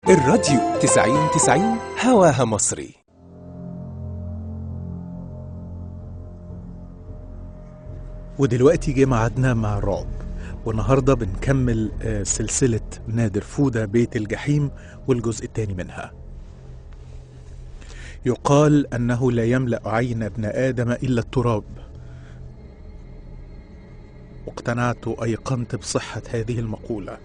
الراديو تسعين تسعين هواها مصري ودلوقتي جه ميعادنا مع الرعب والنهارده بنكمل آه، سلسلة نادر فودة بيت الجحيم والجزء الثاني منها. يقال أنه لا يملأ عين ابن آدم إلا التراب. واقتنعت وأيقنت بصحة هذه المقولة.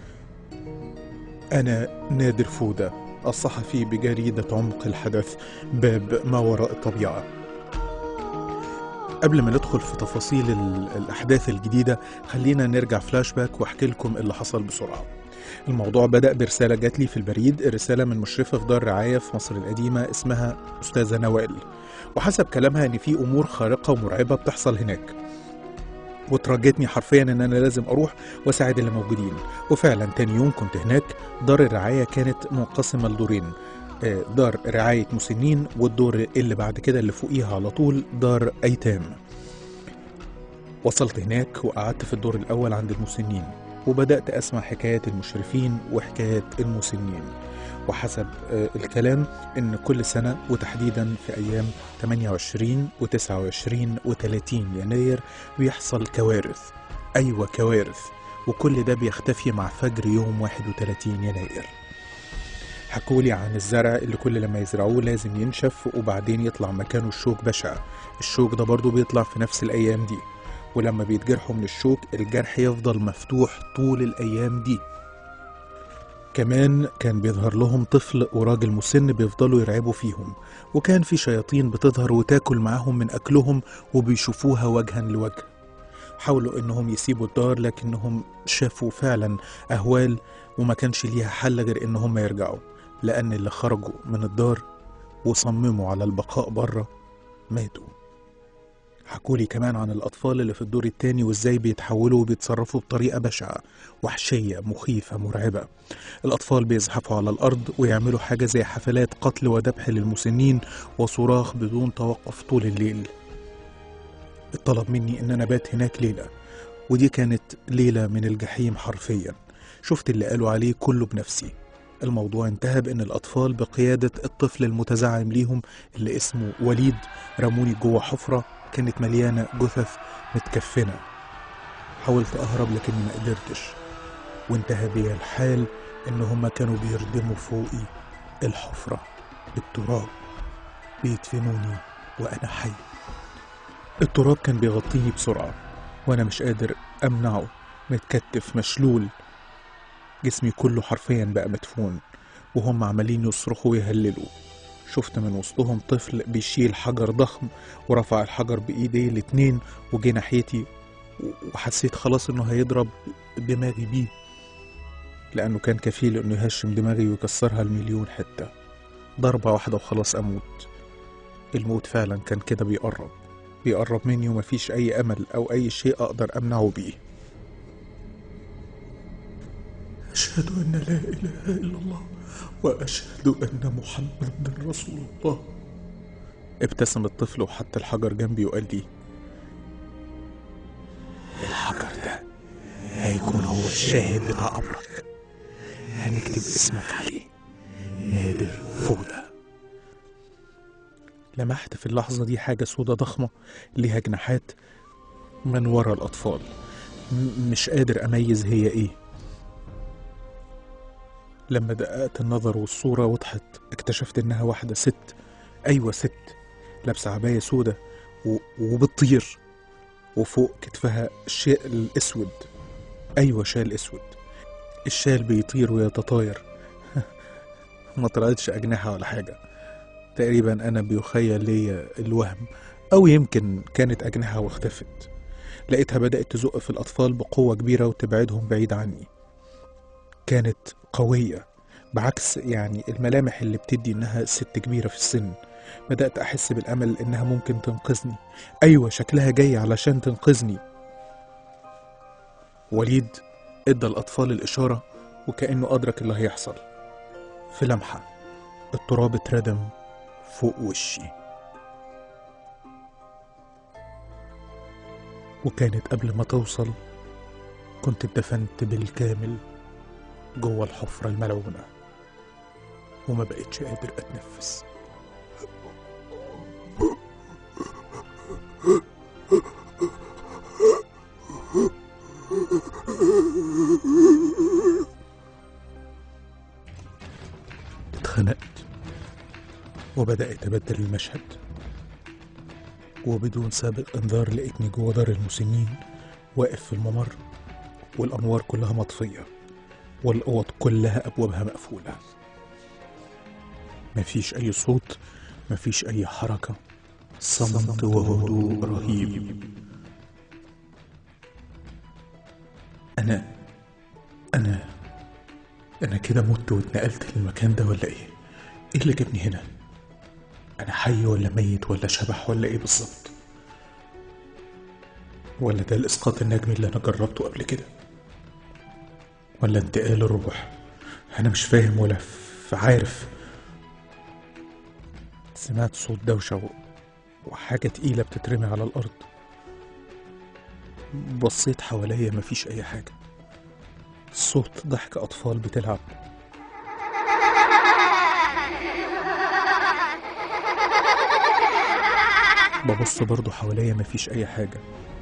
أنا نادر فودة الصحفي بجريدة عمق الحدث باب ما وراء الطبيعة. قبل ما ندخل في تفاصيل ال- الأحداث الجديدة خلينا نرجع فلاش باك واحكي لكم اللي حصل بسرعة الموضوع بدأ برسالة جات لي في البريد الرسالة من مشرفة في دار رعاية في مصر القديمة اسمها أستاذة نوال وحسب كلامها إن في أمور خارقة ومرعبة بتحصل هناك وترجتني حرفيا ان انا لازم اروح واساعد اللي موجودين وفعلا تاني يوم كنت هناك دار الرعايه كانت منقسمه لدورين آه، دار رعايه مسنين والدور اللي بعد كده اللي فوقيها على طول دار ايتام وصلت هناك وقعدت في الدور الاول عند المسنين وبدات اسمع حكايات المشرفين وحكايات المسنين وحسب آه، الكلام ان كل سنه وتحديدا في ايام 28 و29 و30 يناير بيحصل كوارث أيوة كوارث وكل ده بيختفي مع فجر يوم 31 يناير حكولي عن الزرع اللي كل لما يزرعوه لازم ينشف وبعدين يطلع مكانه الشوك بشع الشوك ده برضه بيطلع في نفس الأيام دي ولما بيتجرحوا من الشوك الجرح يفضل مفتوح طول الأيام دي كمان كان بيظهر لهم طفل وراجل مسن بيفضلوا يرعبوا فيهم وكان في شياطين بتظهر وتاكل معاهم من أكلهم وبيشوفوها وجها لوجه حاولوا انهم يسيبوا الدار لكنهم شافوا فعلا اهوال وما كانش ليها حل غير انهم يرجعوا لان اللي خرجوا من الدار وصمموا على البقاء بره ماتوا حكولي كمان عن الأطفال اللي في الدور التاني وإزاي بيتحولوا وبيتصرفوا بطريقة بشعة وحشية مخيفة مرعبة الأطفال بيزحفوا على الأرض ويعملوا حاجة زي حفلات قتل وذبح للمسنين وصراخ بدون توقف طول الليل اتطلب مني ان انا بات هناك ليله ودي كانت ليله من الجحيم حرفيا شفت اللي قالوا عليه كله بنفسي الموضوع انتهى بان الاطفال بقياده الطفل المتزعم ليهم اللي اسمه وليد رموني جوه حفره كانت مليانه جثث متكفنه حاولت اهرب لكني ما قدرتش وانتهى بيا الحال ان هما كانوا بيردموا فوقي الحفره بالتراب بيدفنوني وانا حي التراب كان بيغطيني بسرعة وأنا مش قادر أمنعه متكتف مشلول جسمي كله حرفيا بقى مدفون وهم عمالين يصرخوا ويهللوا شفت من وسطهم طفل بيشيل حجر ضخم ورفع الحجر بإيديه الاتنين وجه ناحيتي و- وحسيت خلاص إنه هيضرب دماغي بيه لأنه كان كفيل إنه يهشم دماغي ويكسرها المليون حتة ضربة واحدة وخلاص أموت الموت فعلا كان كده بيقرب بيقرب مني ومفيش أي أمل أو أي شيء أقدر أمنعه بيه أشهد أن لا إله إلا الله وأشهد أن محمدا رسول الله ابتسم الطفل وحط الحجر جنبي وقال لي الحجر ده هيكون هو الشاهد بتاع قبرك هنكتب اسمك عليه نادر فودة لمحت في اللحظة دي حاجة سودة ضخمة ليها جناحات من ورا الأطفال م- مش قادر أميز هي إيه لما دققت النظر والصورة وضحت اكتشفت إنها واحدة ست أيوة ست لابسة عباية سودة و... وبتطير وفوق كتفها شال أسود أيوة شال أسود الشال بيطير ويتطاير ما طلعتش أجنحة ولا حاجة تقريبا أنا بيخيل لي الوهم أو يمكن كانت أجنحة واختفت لقيتها بدأت تزق في الأطفال بقوة كبيرة وتبعدهم بعيد عني كانت قوية بعكس يعني الملامح اللي بتدي إنها ست كبيرة في السن بدأت أحس بالأمل إنها ممكن تنقذني أيوة شكلها جاي علشان تنقذني وليد ادى الأطفال الإشارة وكأنه أدرك اللي هيحصل في لمحة التراب اتردم فوق وشي وكانت قبل ما توصل كنت اتدفنت بالكامل جوه الحفرة الملعونة وما بقتش قادر أتنفس اتخنقت وبدأ يتبدل المشهد وبدون سابق انذار لقيتني جوه دار المسنين واقف في الممر والأنوار كلها مطفية والأوض كلها أبوابها مقفولة مفيش أي صوت مفيش أي حركة صمت وهدوء رهيب أنا أنا أنا كده مت واتنقلت للمكان ده ولا إيه؟ إيه اللي جابني هنا؟ أنا حي ولا ميت ولا شبح ولا إيه بالظبط؟ ولا ده الإسقاط النجمي اللي أنا جربته قبل كده؟ ولا انتقال الروح؟ أنا مش فاهم ولا ف- عارف سمعت صوت دوشة و- وحاجة تقيلة بتترمي على الأرض بصيت حواليا مفيش أي حاجة صوت ضحك أطفال بتلعب ببص برضو حواليا مفيش أي حاجة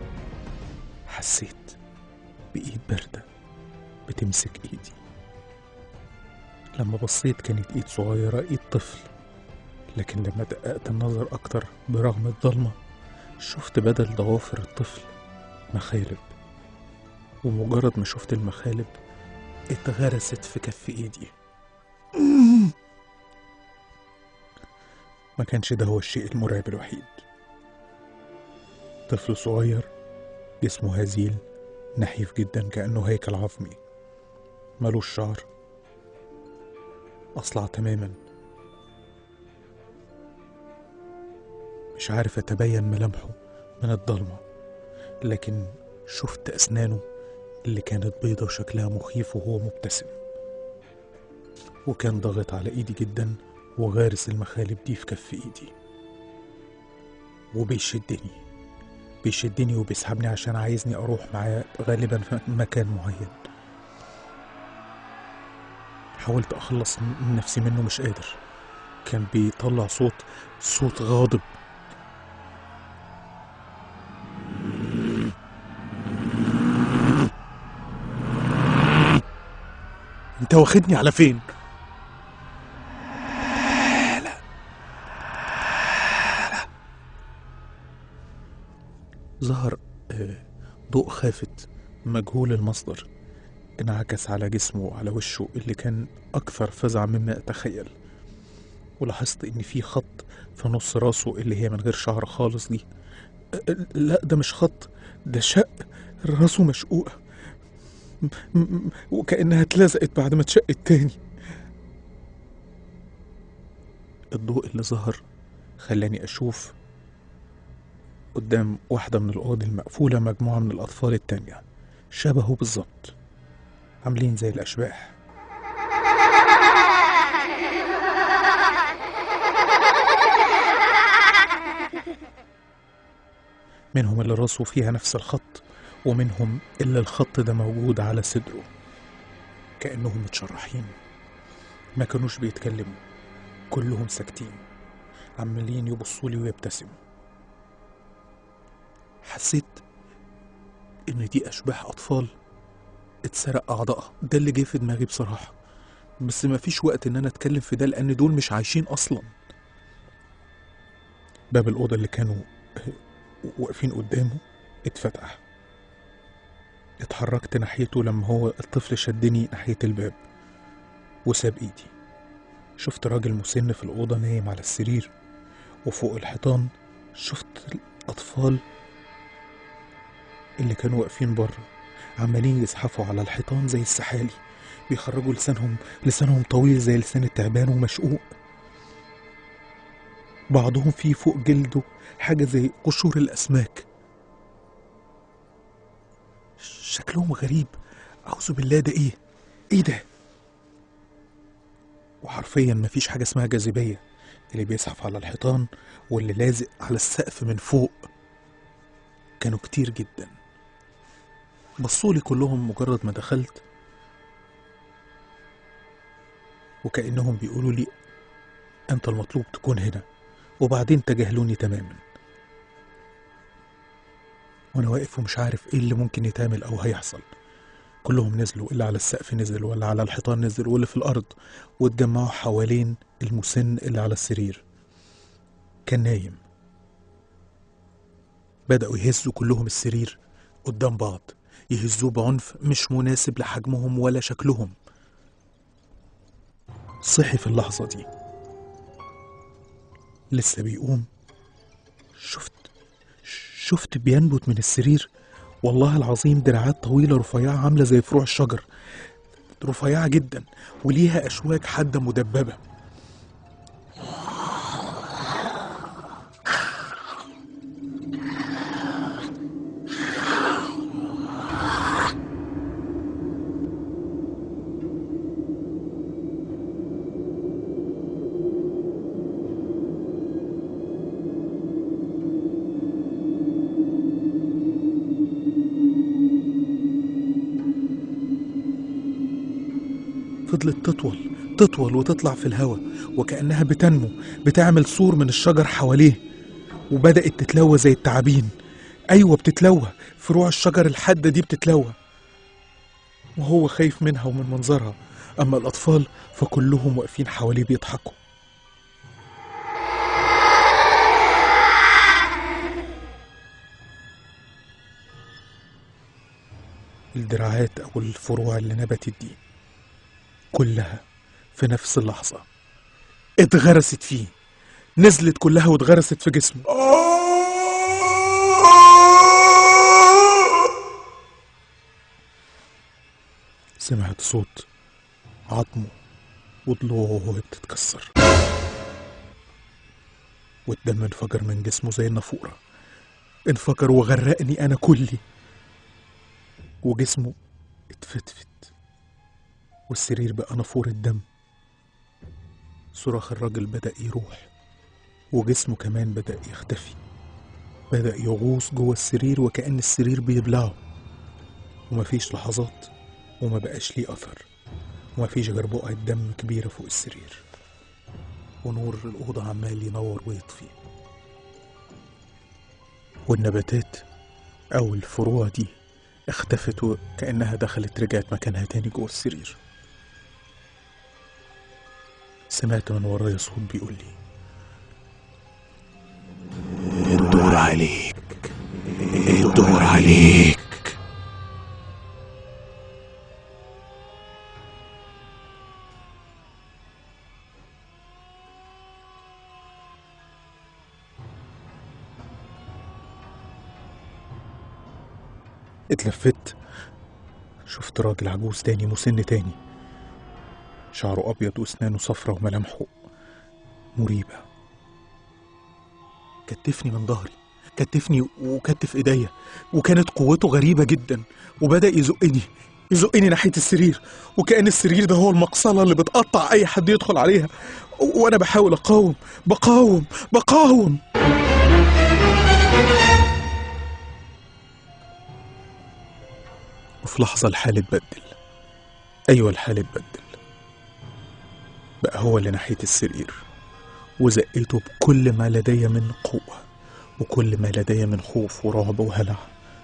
حسيت بإيد باردة بتمسك إيدي لما بصيت كانت إيد صغيرة إيد طفل لكن لما دققت النظر أكتر برغم الضلمة شفت بدل ضوافر الطفل مخالب ومجرد ما شفت المخالب اتغرست في كف ايدي ما كانش ده هو الشيء المرعب الوحيد طفل صغير جسمه هزيل نحيف جدا كأنه هيكل عظمي ملوش شعر أصلع تماما مش عارف أتبين ملامحه من الضلمة لكن شفت أسنانه اللي كانت بيضة وشكلها مخيف وهو مبتسم وكان ضاغط على إيدي جدا وغارس المخالب دي في كف إيدي وبيشدني بيشدني وبيسحبني عشان عايزني أروح معاه غالبا في مكان معين حاولت أخلص من نفسي منه مش قادر كان بيطلع صوت صوت غاضب انت واخدني على فين ظهر آه، ضوء خافت مجهول المصدر انعكس على جسمه وعلى وشه اللي كان أكثر فزع مما أتخيل ولاحظت إن في خط في نص راسه اللي هي من غير شعر خالص دي أ- أ- لا ده مش خط ده شق راسه مشقوقة م- م- وكأنها اتلزقت بعد ما اتشقت تاني الضوء اللي ظهر خلاني أشوف قدام واحدة من الأوض المقفولة مجموعة من الأطفال التانية شبهه بالظبط عاملين زي الأشباح منهم اللي راسه فيها نفس الخط ومنهم اللي الخط ده موجود على صدره كأنهم متشرحين ما كانوش بيتكلموا كلهم ساكتين عمالين يبصوا لي ويبتسموا حسيت ان دي اشباح اطفال اتسرق اعضائها ده اللي جه في دماغي بصراحه بس ما فيش وقت ان انا اتكلم في ده لان دول مش عايشين اصلا باب الاوضه اللي كانوا واقفين قدامه اتفتح اتحركت ناحيته لما هو الطفل شدني ناحيه الباب وساب ايدي شفت راجل مسن في الأوضة نايم على السرير وفوق الحيطان شفت الأطفال اللي كانوا واقفين بره عمالين يزحفوا على الحيطان زي السحالي بيخرجوا لسانهم لسانهم طويل زي لسان التعبان ومشقوق بعضهم فيه فوق جلده حاجة زي قشور الأسماك شكلهم غريب أعوذ بالله ده إيه؟ إيه ده؟ وحرفيا مفيش حاجة اسمها جاذبية اللي بيزحف على الحيطان واللي لازق على السقف من فوق كانوا كتير جدا بصولي كلهم مجرد ما دخلت وكأنهم بيقولوا لي أنت المطلوب تكون هنا وبعدين تجاهلوني تماما وأنا واقف ومش عارف إيه اللي ممكن يتعمل أو هيحصل كلهم نزلوا اللي على السقف نزل واللي على الحيطان نزل واللي في الأرض واتجمعوا حوالين المسن اللي على السرير كان نايم بدأوا يهزوا كلهم السرير قدام بعض يهزوه بعنف مش مناسب لحجمهم ولا شكلهم صحي في اللحظة دي لسه بيقوم شفت شفت بينبت من السرير والله العظيم دراعات طويلة رفيعة عاملة زي فروع الشجر رفيعة جدا وليها أشواك حادة مدببة فضلت تطول تطول وتطلع في الهواء وكأنها بتنمو بتعمل سور من الشجر حواليه وبدأت تتلوى زي التعابين أيوة بتتلوى فروع الشجر الحادة دي بتتلوى وهو خايف منها ومن منظرها أما الأطفال فكلهم واقفين حواليه بيضحكوا الدراعات أو الفروع اللي نبتت دي كلها في نفس اللحظة اتغرست فيه نزلت كلها واتغرست في جسمه سمعت صوت عظمه وضلوعه وهي بتتكسر والدم انفجر من جسمه زي النافورة انفجر وغرقني أنا كلي وجسمه اتفتفت والسرير بقى نافور الدم صراخ الراجل بدأ يروح وجسمه كمان بدأ يختفي بدأ يغوص جوه السرير وكأن السرير بيبلعه ومفيش لحظات وما بقاش ليه أثر ومفيش غير بقعة دم كبيرة فوق السرير ونور الأوضة عمال ينور ويطفي والنباتات أو الفروع دي اختفت وكأنها دخلت رجعت مكانها تاني جوه السرير سمعت من ورايا صوت بيقول لي الدور عليك الدور عليك اتلفت شفت راجل عجوز تاني مسن تاني شعره أبيض وأسنانه صفرة وملامحه مريبة كتفني من ظهري كتفني وكتف ايديا وكانت قوته غريبة جدا وبدأ يزقني يزقني ناحية السرير وكأن السرير ده هو المقصلة اللي بتقطع أي حد يدخل عليها و- وأنا بحاول أقاوم بقاوم بقاوم وفي لحظة الحال اتبدل أيوة الحال اتبدل بقى هو اللي ناحية السرير وزقيته بكل ما لدي من قوة وكل ما لدي من خوف ورعب وهلع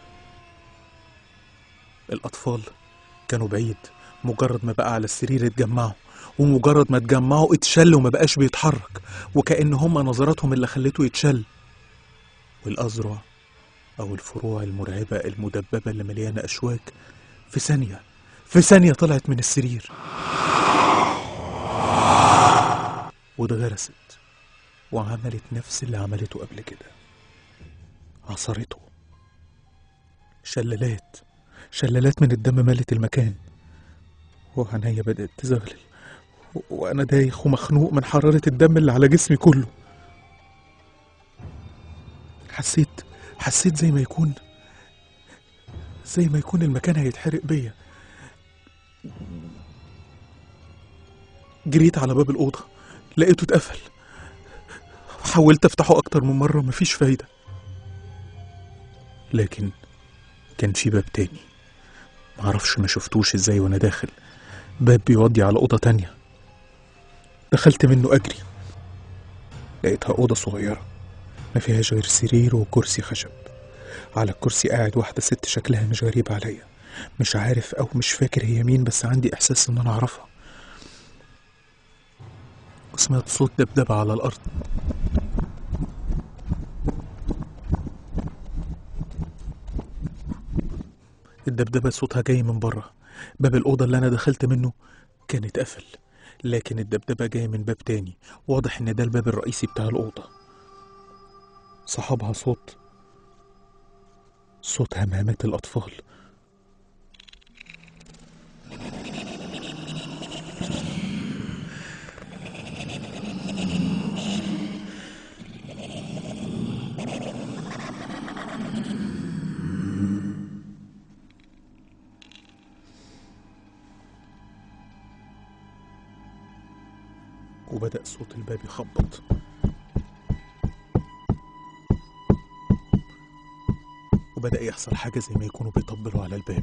الأطفال كانوا بعيد مجرد ما بقى على السرير اتجمعوا ومجرد ما اتجمعوا اتشل وما بقاش بيتحرك وكأن هما نظراتهم اللي خلته يتشل والأذرع أو الفروع المرعبة المدببة اللي مليانة أشواك في ثانية في ثانية طلعت من السرير واتغرست وعملت نفس اللي عملته قبل كده عصرته شلالات شلالات من الدم ملت المكان وعينيا بدأت تزغلل و- وأنا دايخ ومخنوق من حرارة الدم اللي على جسمي كله حسيت حسيت زي ما يكون زي ما يكون المكان هيتحرق بيا جريت على باب الأوضة لقيته اتقفل حاولت افتحه اكتر من مرة مفيش فايدة لكن كان في باب تاني معرفش ما شفتوش ازاي وانا داخل باب بيودي على أوضة تانية دخلت منه أجري لقيتها أوضة صغيرة ما فيهاش غير سرير وكرسي خشب على الكرسي قاعد واحدة ست شكلها مش غريب عليا مش عارف أو مش فاكر هي مين بس عندي إحساس إن أنا أعرفها وسمعت صوت دبدبة على الأرض الدبدبة صوتها جاي من بره باب الأوضة اللي أنا دخلت منه كان اتقفل لكن الدبدبة جاية من باب تاني واضح إن ده الباب الرئيسي بتاع الأوضة صحابها صوت صوت همهمات الأطفال وبدأ صوت الباب يخبط وبدأ يحصل حاجة زي ما يكونوا بيطبلوا على الباب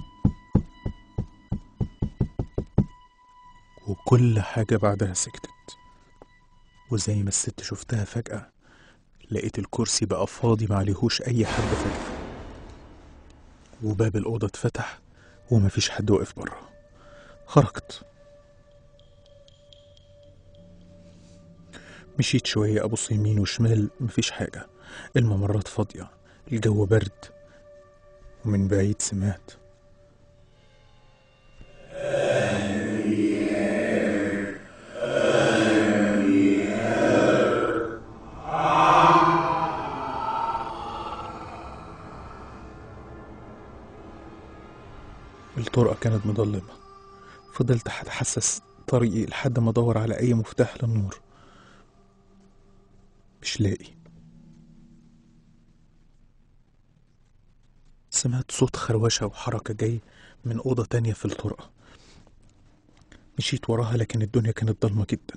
وكل حاجة بعدها سكتت وزي ما الست شفتها فجأة لقيت الكرسي بقى فاضي معليهوش أي حد فجأة وباب الأوضة اتفتح ومفيش حد واقف بره خرجت مشيت شوية أبص يمين وشمال مفيش حاجة الممرات فاضية الجو برد ومن بعيد سمعت الطرقة كانت مظلمة فضلت أتحسس طريقي لحد ما أدور على أي مفتاح للنور مش لاقي سمعت صوت خروشة وحركة جاي من أوضة تانية في الطرقة مشيت وراها لكن الدنيا كانت ضلمة جدا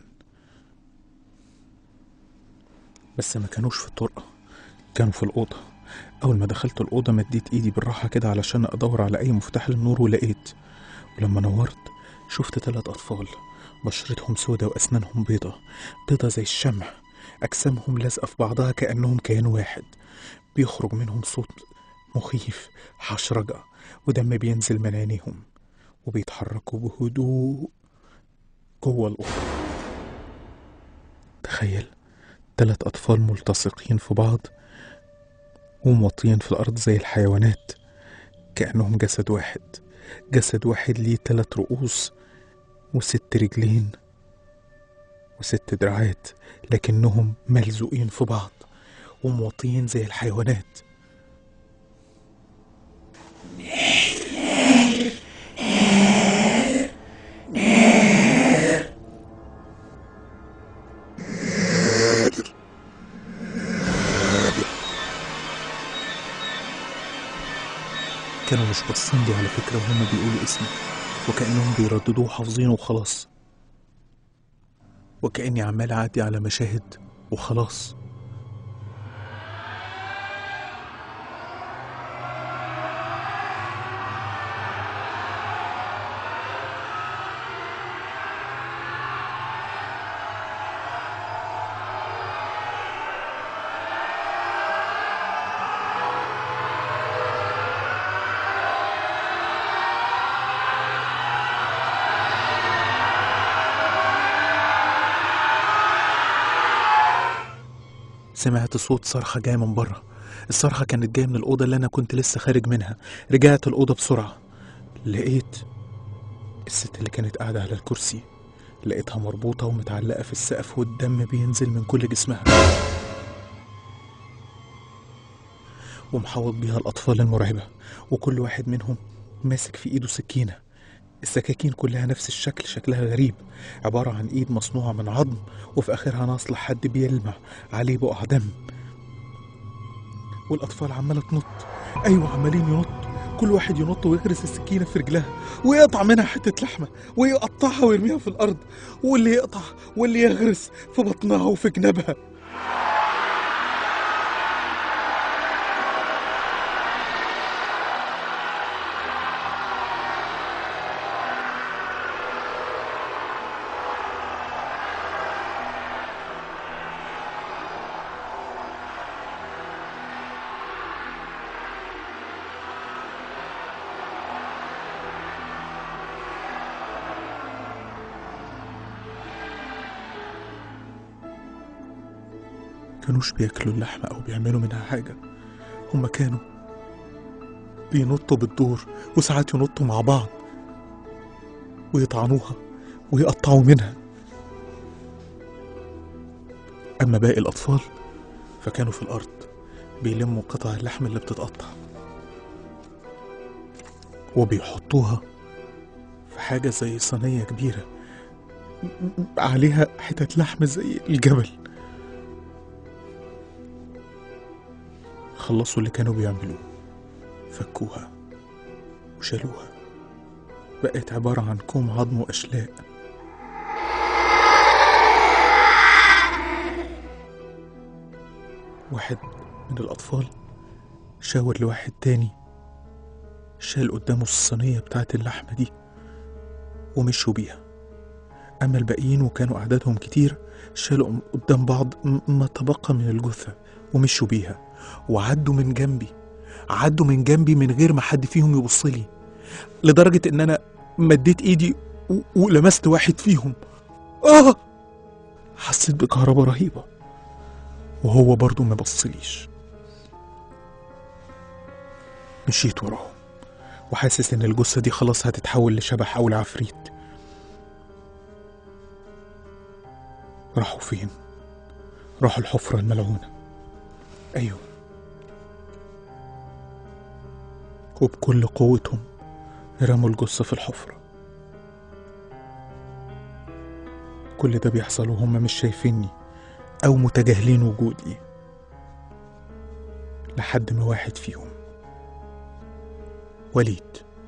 بس ما كانوش في الطرقة كانوا في الأوضة أول ما دخلت الأوضة مديت إيدي بالراحة كده علشان أدور على أي مفتاح للنور ولقيت ولما نورت شفت تلات أطفال بشرتهم سودة وأسنانهم بيضة بيضة زي الشمع أجسامهم لازقة في بعضها كأنهم كيان واحد بيخرج منهم صوت مخيف حشرجة ودم بينزل من عينيهم وبيتحركوا بهدوء جوه الأوضة تخيل تلات أطفال ملتصقين في بعض وموطيين في الأرض زي الحيوانات كأنهم جسد واحد جسد واحد ليه تلات رؤوس وست رجلين وست دراعات لكنهم ملزوقين في بعض وموطيين زي الحيوانات كانوا مش باصين لي على فكرة وهم بيقولوا اسمي وكأنهم بيرددوه حافظينه وخلاص وكأني عمال أعدي على مشاهد وخلاص سمعت صوت صرخة جاية من بره الصرخة كانت جاية من الأوضة اللي أنا كنت لسه خارج منها رجعت الأوضة بسرعة لقيت الست اللي كانت قاعدة على الكرسي لقيتها مربوطة ومتعلقة في السقف والدم بينزل من كل جسمها ومحوط بيها الأطفال المرعبة وكل واحد منهم ماسك في إيده سكينة السكاكين كلها نفس الشكل شكلها غريب عبارة عن إيد مصنوعة من عظم وفي آخرها نصل حد بيلمع عليه بقع دم والأطفال عمالة تنط أيوة عمالين ينطوا كل واحد ينط ويغرس السكينة في رجلها ويقطع منها حتة لحمة ويقطعها ويرميها في الأرض واللي يقطع واللي يغرس في بطنها وفي جنابها كانوش بياكلوا اللحمة أو بيعملوا منها حاجة هما كانوا بينطوا بالدور وساعات ينطوا مع بعض ويطعنوها ويقطعوا منها أما باقي الأطفال فكانوا في الأرض بيلموا قطع اللحم اللي بتتقطع وبيحطوها في حاجة زي صينية كبيرة م- م- عليها حتت لحم زي الجبل خلصوا اللي كانوا بيعملوه فكوها وشالوها بقت عبارة عن كوم عظم وأشلاء واحد من الأطفال شاور لواحد تاني شال قدامه الصينية بتاعت اللحمة دي ومشوا بيها أما الباقيين وكانوا أعدادهم كتير شالوا قدام بعض م- ما تبقى من الجثة ومشوا بيها وعدوا من جنبي عدوا من جنبي من غير ما حد فيهم يبص لي لدرجة إن أنا مديت إيدي و- ولمست واحد فيهم آه حسيت بكهرباء رهيبة وهو برضه ما بصليش مشيت وراهم وحاسس إن الجثة دي خلاص هتتحول لشبح أو لعفريت راحوا فين؟ راحوا الحفرة الملعونة أيوه وبكل قوتهم رموا الجثة في الحفرة كل ده بيحصل وهم مش شايفيني أو متجاهلين وجودي لحد ما واحد فيهم وليد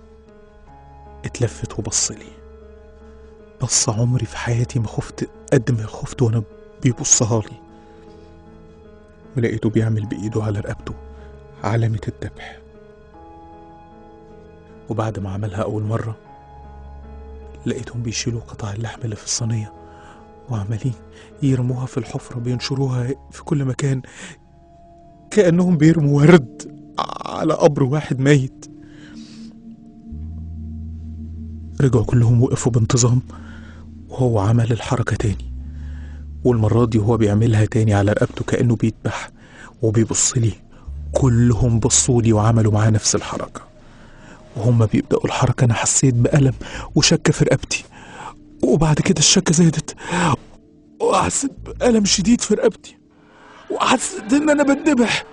اتلفت وبصلي بص عمري في حياتي ما خفت قد ما خفت وانا بيبصها لي ولقيته بيعمل بإيده على رقبته علامة الذبح وبعد ما عملها أول مرة لقيتهم بيشيلوا قطع اللحم اللي في الصينية وعمالين يرموها في الحفرة بينشروها في كل مكان كأنهم بيرموا ورد على قبر واحد ميت رجعوا كلهم وقفوا بانتظام وهو عمل الحركة تاني والمرة دي هو بيعملها تاني على رقبته كأنه بيذبح وبيبص لي كلهم بصوا لي وعملوا معاه نفس الحركة وهم بيبدأوا الحركة أنا حسيت بألم وشكة في رقبتي وبعد كده الشكة زادت وحسيت بألم شديد في رقبتي وحسيت إن أنا بتذبح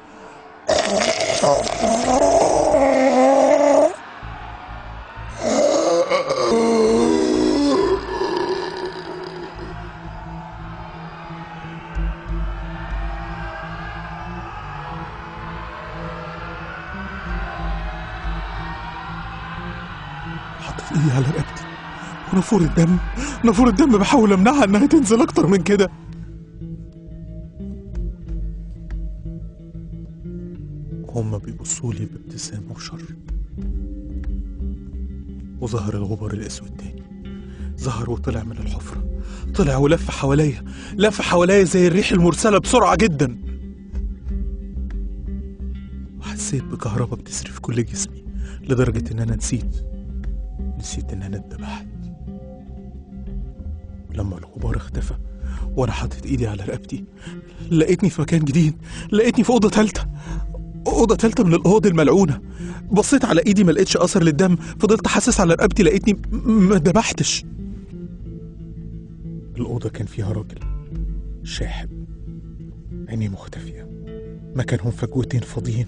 حطيت ايدي على رقبتي ونافور الدم نافور الدم بحاول امنعها انها تنزل اكتر من كده هما بيبصوا لي بابتسامة وشر وظهر الغبار الاسود تاني ظهر وطلع من الحفرة طلع ولف حواليا لف حواليا زي الريح المرسلة بسرعة جدا وحسيت بكهرباء بتسري في كل جسمي لدرجة ان انا نسيت نسيت ان انا اتذبحت لما الغبار اختفى وانا حاطط ايدي على رقبتي لقيتني في مكان جديد لقيتني في اوضه تالته اوضه تالته من الاوض الملعونه بصيت على ايدي ما لقيتش اثر للدم فضلت حاسس على رقبتي لقيتني م- ما اتذبحتش الاوضه كان فيها راجل شاحب عينيه مختفيه مكانهم فجوتين فاضيين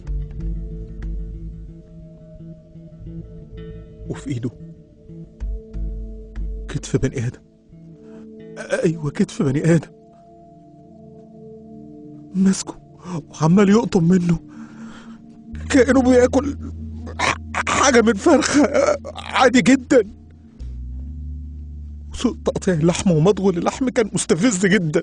وفي ايده كتف بني ادم ايوه كتف بني ادم ماسكه وعمال يقطم منه كانه بياكل ح- حاجه من فرخه عادي جدا صوت تقطيع اللحم ومضغ اللحم كان مستفز جدا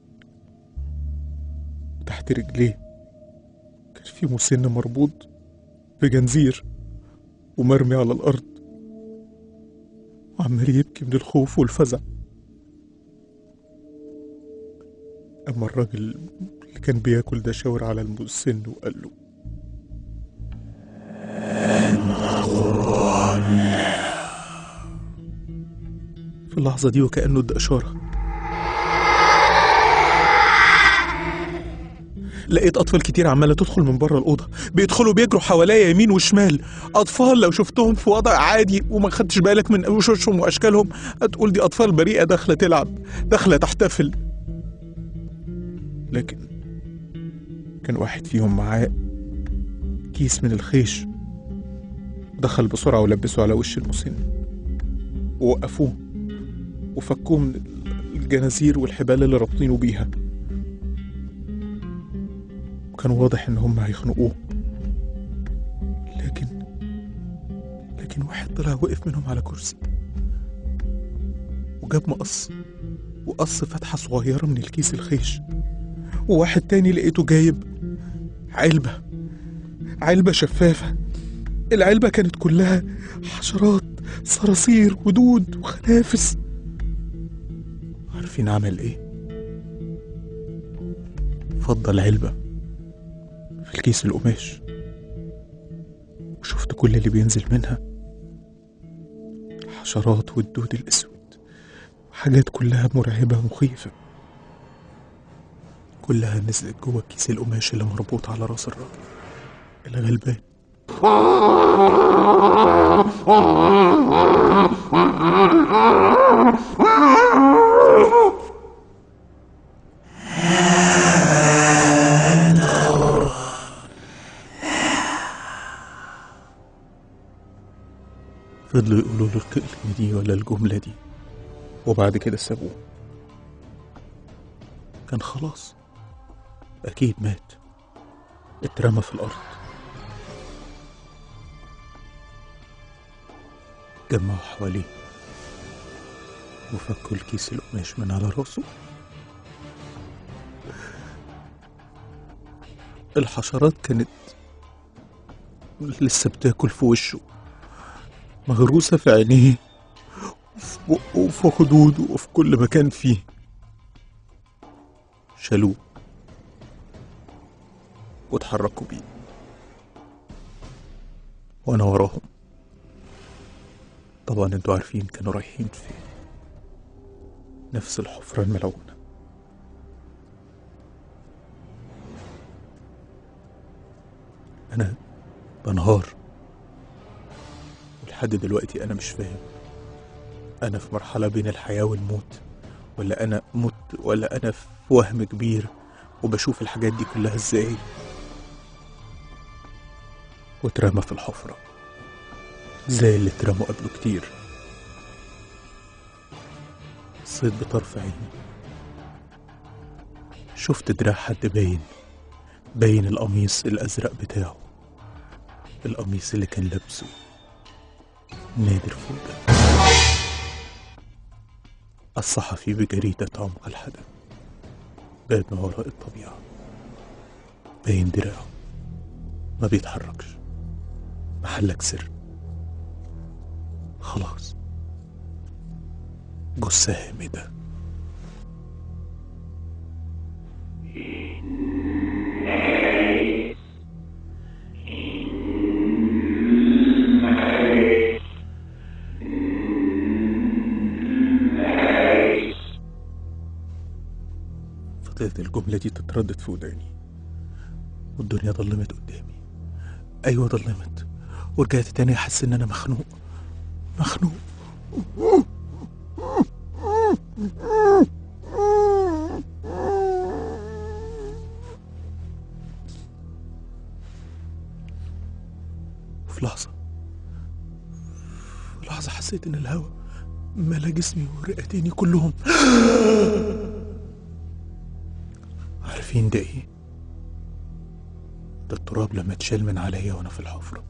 تحت رجليه كان في مسن مربوط بجنزير ومرمي على الأرض وعمال يبكي من الخوف والفزع أما الراجل اللي كان بياكل ده شاور على المسن وقال له في اللحظة دي وكأنه ادى إشارة لقيت أطفال كتير عمالة تدخل من بره الأوضة بيدخلوا بيجروا حواليا يمين وشمال أطفال لو شفتهم في وضع عادي وما خدتش بالك من وشوشهم وأشكالهم هتقول دي أطفال بريئة داخلة تلعب داخلة تحتفل لكن كان واحد فيهم معاه كيس من الخيش دخل بسرعة ولبسه على وش المسن ووقفوه وفكوه من الجنازير والحبال اللي رابطينه بيها وكان واضح ان هم هيخنقوه لكن لكن واحد طلع وقف منهم على كرسي وجاب مقص وقص فتحة صغيرة من الكيس الخيش وواحد تاني لقيته جايب علبة علبة شفافة العلبة كانت كلها حشرات صراصير ودود وخنافس عارفين عمل ايه؟ فضى العلبة في الكيس القماش وشفت كل اللي بينزل منها حشرات والدود الأسود وحاجات كلها مرعبة مخيفة كلها نزلت جوه كيس القماش اللي مربوط على راس الراجل الغلبان فضلوا يقولوا له الكلمة دي ولا الجملة دي وبعد كده سابوه كان خلاص أكيد مات اترمى في الأرض جمعوا حواليه وفكوا الكيس القماش من على راسه الحشرات كانت لسه بتاكل في وشه مغروسة في عينيه وفي بقه وفي خدوده وفي كل مكان فيه شالوه واتحركوا بيه وانا وراهم طبعا انتوا عارفين كانوا رايحين فين نفس الحفرة الملعونة انا بنهار ولحد دلوقتي انا مش فاهم انا في مرحلة بين الحياة والموت ولا انا مت ولا انا في وهم كبير وبشوف الحاجات دي كلها ازاي واترمى في الحفرة زي اللي اترموا قبله كتير بصيت بطرف عيني شفت دراع حد باين باين القميص الأزرق بتاعه القميص اللي كان لابسه نادر فودة الصحفي بجريدة عمق الحدث باب ما وراء الطبيعة باين دراعه ما بيتحركش محلك سر خلاص جثة هامدة فضلت الجملة دي تتردد في وداني والدنيا ضلمت قدامي أيوة ضلمت ورجعت تاني أحس إن أنا مخنوق مخنوق وفي لحظة في لحظة حسيت إن الهواء ملا جسمي ورئتيني كلهم عارفين ده إيه؟ ده التراب لما اتشال من عليا وأنا في الحفرة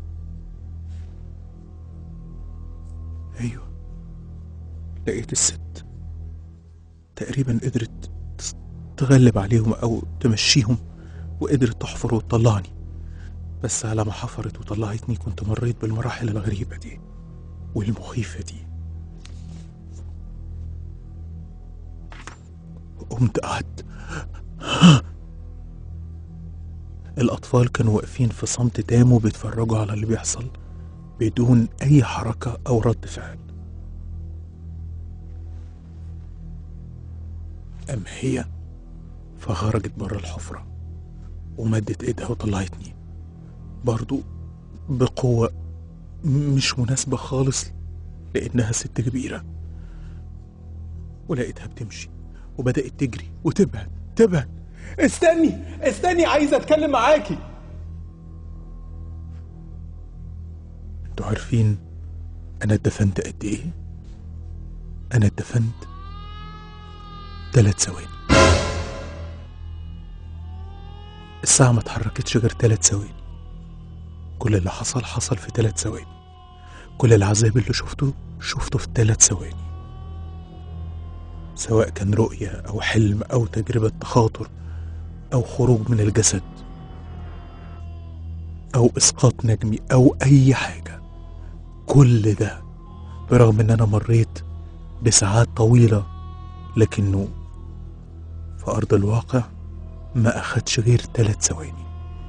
أيوة لقيت الست تقريبا قدرت تس- تغلب عليهم أو تمشيهم وقدرت تحفر وتطلعني بس على ما حفرت وطلعتني كنت مريت بالمراحل الغريبة دي والمخيفة دي قمت قعدت الأطفال كانوا واقفين في صمت تام وبيتفرجوا على اللي بيحصل بدون أي حركة أو رد فعل أم هي فخرجت بره الحفرة ومدت ايدها وطلعتني برضو بقوة م- مش مناسبة خالص لأنها ست كبيرة ولقيتها بتمشي وبدأت تجري وتبعد تبعد استني استني عايز اتكلم معاكي انتوا عارفين أنا اتدفنت قد إيه؟ أنا اتدفنت تلات ثواني الساعة ما اتحركتش غير تلات ثواني كل اللي حصل حصل في تلات ثواني كل العذاب اللي شفته شفته في تلات ثواني سواء كان رؤية أو حلم أو تجربة تخاطر أو خروج من الجسد أو إسقاط نجمي أو أي حاجة كل ده برغم إن أنا مريت بساعات طويلة لكنه في أرض الواقع ما أخدش غير ثلاث ثواني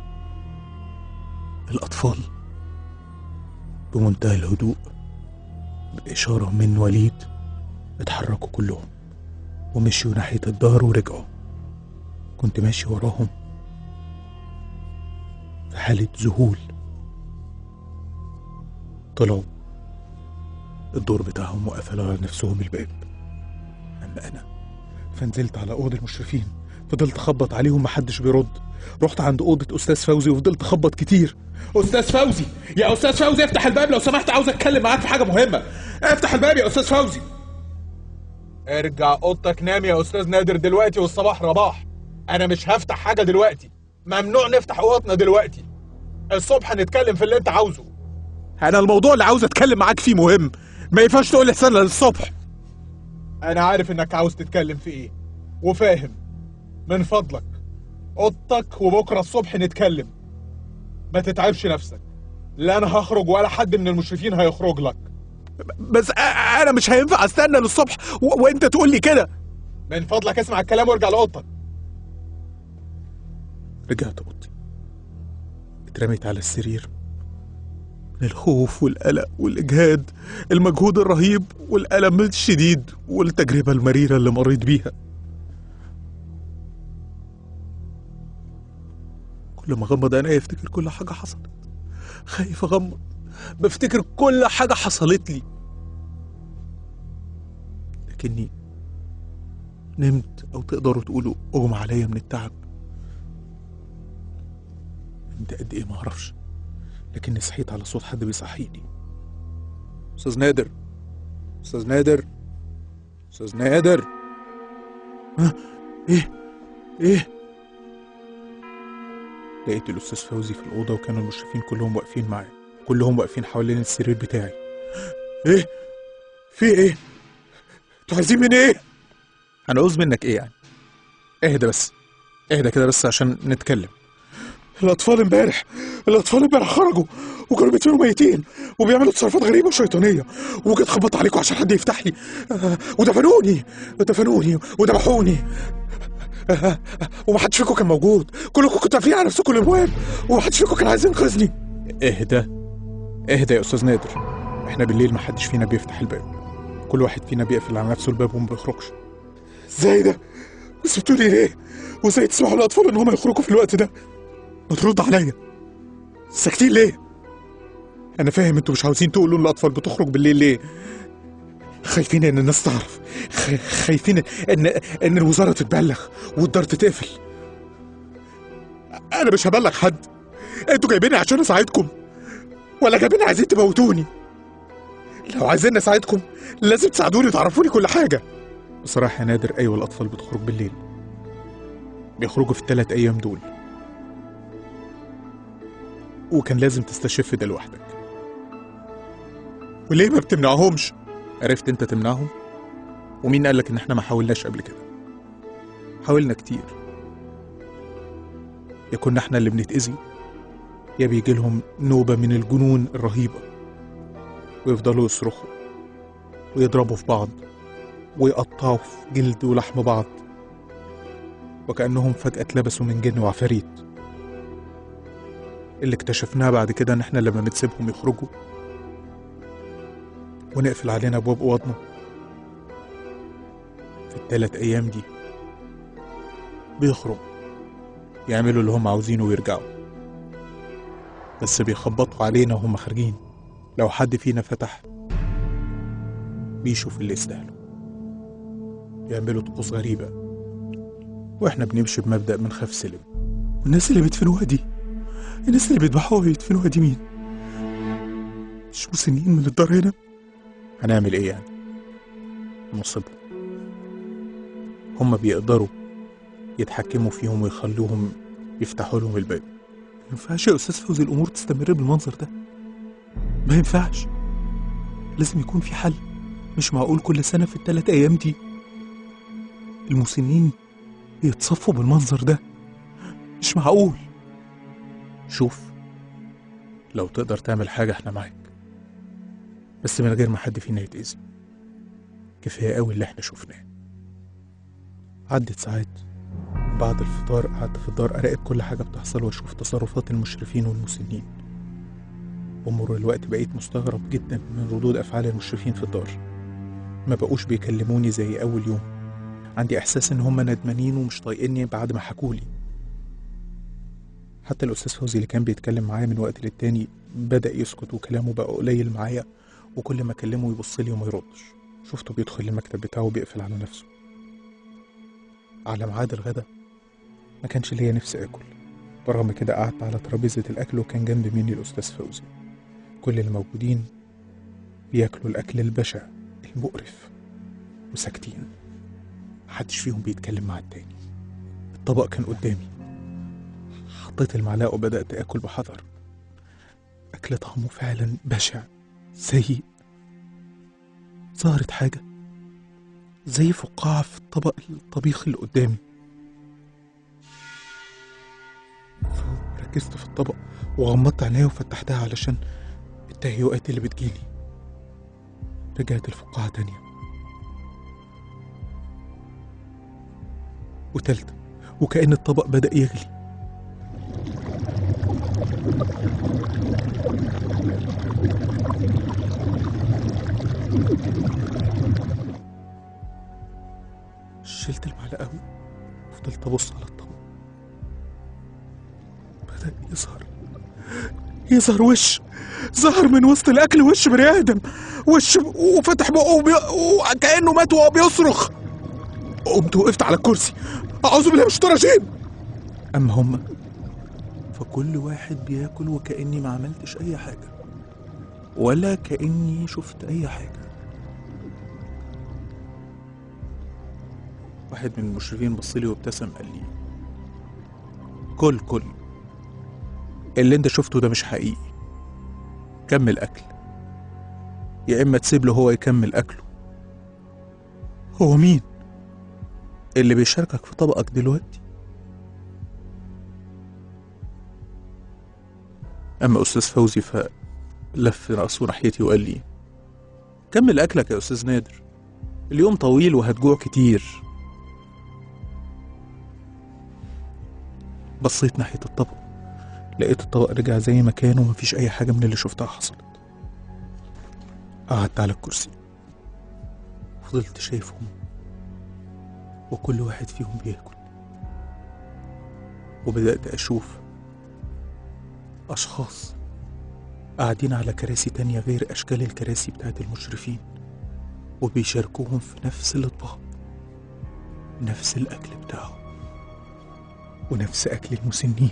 الأطفال بمنتهى الهدوء بإشارة من وليد اتحركوا كلهم ومشيوا ناحية الدار ورجعوا كنت ماشي وراهم في حالة ذهول طلعوا الدور بتاعهم وقفلوا على نفسهم الباب أما أنا فنزلت على أوضة المشرفين فضلت أخبط عليهم محدش بيرد رحت عند أوضة أستاذ فوزي وفضلت أخبط كتير استاذ فوزي يا استاذ فوزي افتح الباب لو سمحت عاوز اتكلم معاك في حاجه مهمه افتح الباب يا استاذ فوزي ارجع اوضتك نام يا استاذ نادر دلوقتي والصباح رباح انا مش هفتح حاجه دلوقتي ممنوع نفتح اوضتنا دلوقتي الصبح نتكلم في اللي انت عاوزه أنا الموضوع اللي عاوز أتكلم معاك فيه مهم ما ينفعش تقول لي استنى للصبح انا عارف انك عاوز تتكلم في ايه وفاهم من فضلك اوضتك وبكره الصبح نتكلم ما تتعبش نفسك لا انا هخرج ولا حد من المشرفين هيخرج لك بس أ- أنا مش هينفع أستنى للصبح و... وأنت تقول لي كده من فضلك اسمع الكلام وارجع لاوضتك رجعت اوضتي اترميت على السرير من الخوف والقلق والاجهاد المجهود الرهيب والالم الشديد والتجربه المريره اللي مريت بيها كل ما اغمض عينيا افتكر كل حاجه حصلت خايف اغمض بفتكر كل حاجه حصلت لي لكني نمت او تقدروا تقولوا اغمى عليا من التعب نمت قد ايه ما اعرفش لكني صحيت على صوت حد بيصحيني استاذ نادر استاذ نادر استاذ نادر ها ايه ايه لقيت الاستاذ فوزي في الاوضه وكانوا المشرفين كلهم واقفين معاه كلهم واقفين حوالين السرير بتاعي ايه في ايه انتوا عايزين مني ايه انا عاوز منك ايه يعني اهدى بس اهدى كده بس عشان نتكلم الاطفال امبارح الاطفال امبارح خرجوا وكانوا بيطيروا ميتين وبيعملوا تصرفات غريبه وشيطانيه وجيت خبطت عليكم عشان حد يفتح لي آه، ودفنوني دفنوني وذبحوني آه، ومحدش فيكم كان موجود كلكم كنتوا قافلين على نفسكم الابواب ومحدش فيكم كان عايز ينقذني اهدى اهدى يا استاذ نادر احنا بالليل محدش فينا بيفتح الباب كل واحد فينا بيقفل على نفسه الباب وما بيخرجش ازاي ده وسبتوني ليه وازاي تسمحوا للاطفال ان هم يخرجوا في الوقت ده ما ترد عليا ساكتين ليه انا فاهم انتوا مش عاوزين تقولوا للاطفال بتخرج بالليل ليه خايفين ان الناس تعرف خ- خايفين ان ان الوزاره تتبلغ والدار تتقفل انا مش هبلغ حد انتوا جايبيني عشان اساعدكم ولا جايبيني عايزين تموتوني لو عايزين اساعدكم لازم تساعدوني وتعرفوني كل حاجه بصراحه يا نادر ايوه الاطفال بتخرج بالليل بيخرجوا في الثلاث ايام دول وكان لازم تستشف ده لوحدك وليه ما بتمنعهمش عرفت انت تمنعهم ومين قالك ان احنا ما حاولناش قبل كده حاولنا كتير يا كنا احنا اللي بنتأذي يا بيجي لهم نوبة من الجنون الرهيبة ويفضلوا يصرخوا ويضربوا في بعض ويقطعوا في جلد ولحم بعض وكأنهم فجأة اتلبسوا من جن وعفاريت اللي اكتشفناه بعد كده ان احنا لما بنسيبهم يخرجوا ونقفل علينا ابواب اوضنا في الثلاث ايام دي بيخرج يعملوا اللي هم عاوزينه ويرجعوا بس بيخبطوا علينا وهم خارجين لو حد فينا فتح بيشوف اللي يستاهله يعملوا طقوس غريبة واحنا بنمشي بمبدأ من خاف سلم والناس اللي بيدفنوها دي الناس اللي بيذبحوها يدفنوها دي مين؟ مش مسنين من الدار هنا؟ هنعمل ايه يعني؟ نصيبهم هما بيقدروا يتحكموا فيهم ويخلوهم يفتحوا لهم الباب ما ينفعش يا استاذ فوزي الامور تستمر بالمنظر ده ما ينفعش لازم يكون في حل مش معقول كل سنة في الثلاث أيام دي المسنين يتصفوا بالمنظر ده مش معقول شوف لو تقدر تعمل حاجة احنا معاك بس من غير ما حد فينا يتأذي كفاية قوي اللي احنا شفناه عدت ساعات بعد الفطار قعدت في الدار أراقب كل حاجة بتحصل وأشوف تصرفات المشرفين والمسنين بمر الوقت بقيت مستغرب جدا من ردود أفعال المشرفين في الدار ما بقوش بيكلموني زي أول يوم عندي إحساس إن هما ندمانين ومش طايقيني بعد ما حكولي حتى الأستاذ فوزي اللي كان بيتكلم معايا من وقت للتاني بدأ يسكت وكلامه بقى قليل معايا وكل ما أكلمه يبص لي وما يردش شفته بيدخل المكتب بتاعه وبيقفل على نفسه على ميعاد الغدا ما كانش ليا نفسي آكل برغم كده قعدت على ترابيزة الأكل وكان جنب مني الأستاذ فوزي كل الموجودين بياكلوا الأكل البشع المقرف وساكتين محدش فيهم بيتكلم مع التاني الطبق كان قدامي حطيت المعلقة وبدأت آكل بحذر أكل طعمه فعلا بشع سيء ظهرت حاجة زي فقاعة في الطبق الطبيخ اللي قدامي ركزت في الطبق وغمضت عينيا وفتحتها علشان التهيؤات اللي بتجيلي رجعت الفقاعة تانية وتالتة وكأن الطبق بدأ يغلي شلت المعلقة وفضلت أبص على الطبق بدأ يظهر يظهر وش ظهر من وسط الأكل وش بني آدم وش وفتح بقه وبي... وكأنه مات وهو بيصرخ قمت وقفت على الكرسي أعوذ بالله من الشيطان الرجيم أما هما فكل واحد بياكل وكأني ما عملتش أي حاجة ولا كأني شفت أي حاجة واحد من المشرفين بصلي وابتسم قال لي كل كل اللي انت شفته ده مش حقيقي كمل أكل يا إما تسيب له هو يكمل أكله هو مين؟ اللي بيشاركك في طبقك دلوقتي أما أستاذ فوزي فلف رأسه ناحيتي وقال لي كمل أكلك يا أستاذ نادر اليوم طويل وهتجوع كتير بصيت ناحية الطبق لقيت الطبق رجع زي ما كان ومفيش أي حاجة من اللي شفتها حصلت قعدت على الكرسي فضلت شايفهم وكل واحد فيهم بياكل وبدأت أشوف أشخاص قاعدين على كراسي تانية غير أشكال الكراسي بتاعت المشرفين وبيشاركوهم في نفس الأطباق نفس الأكل بتاعه ونفس أكل المسنين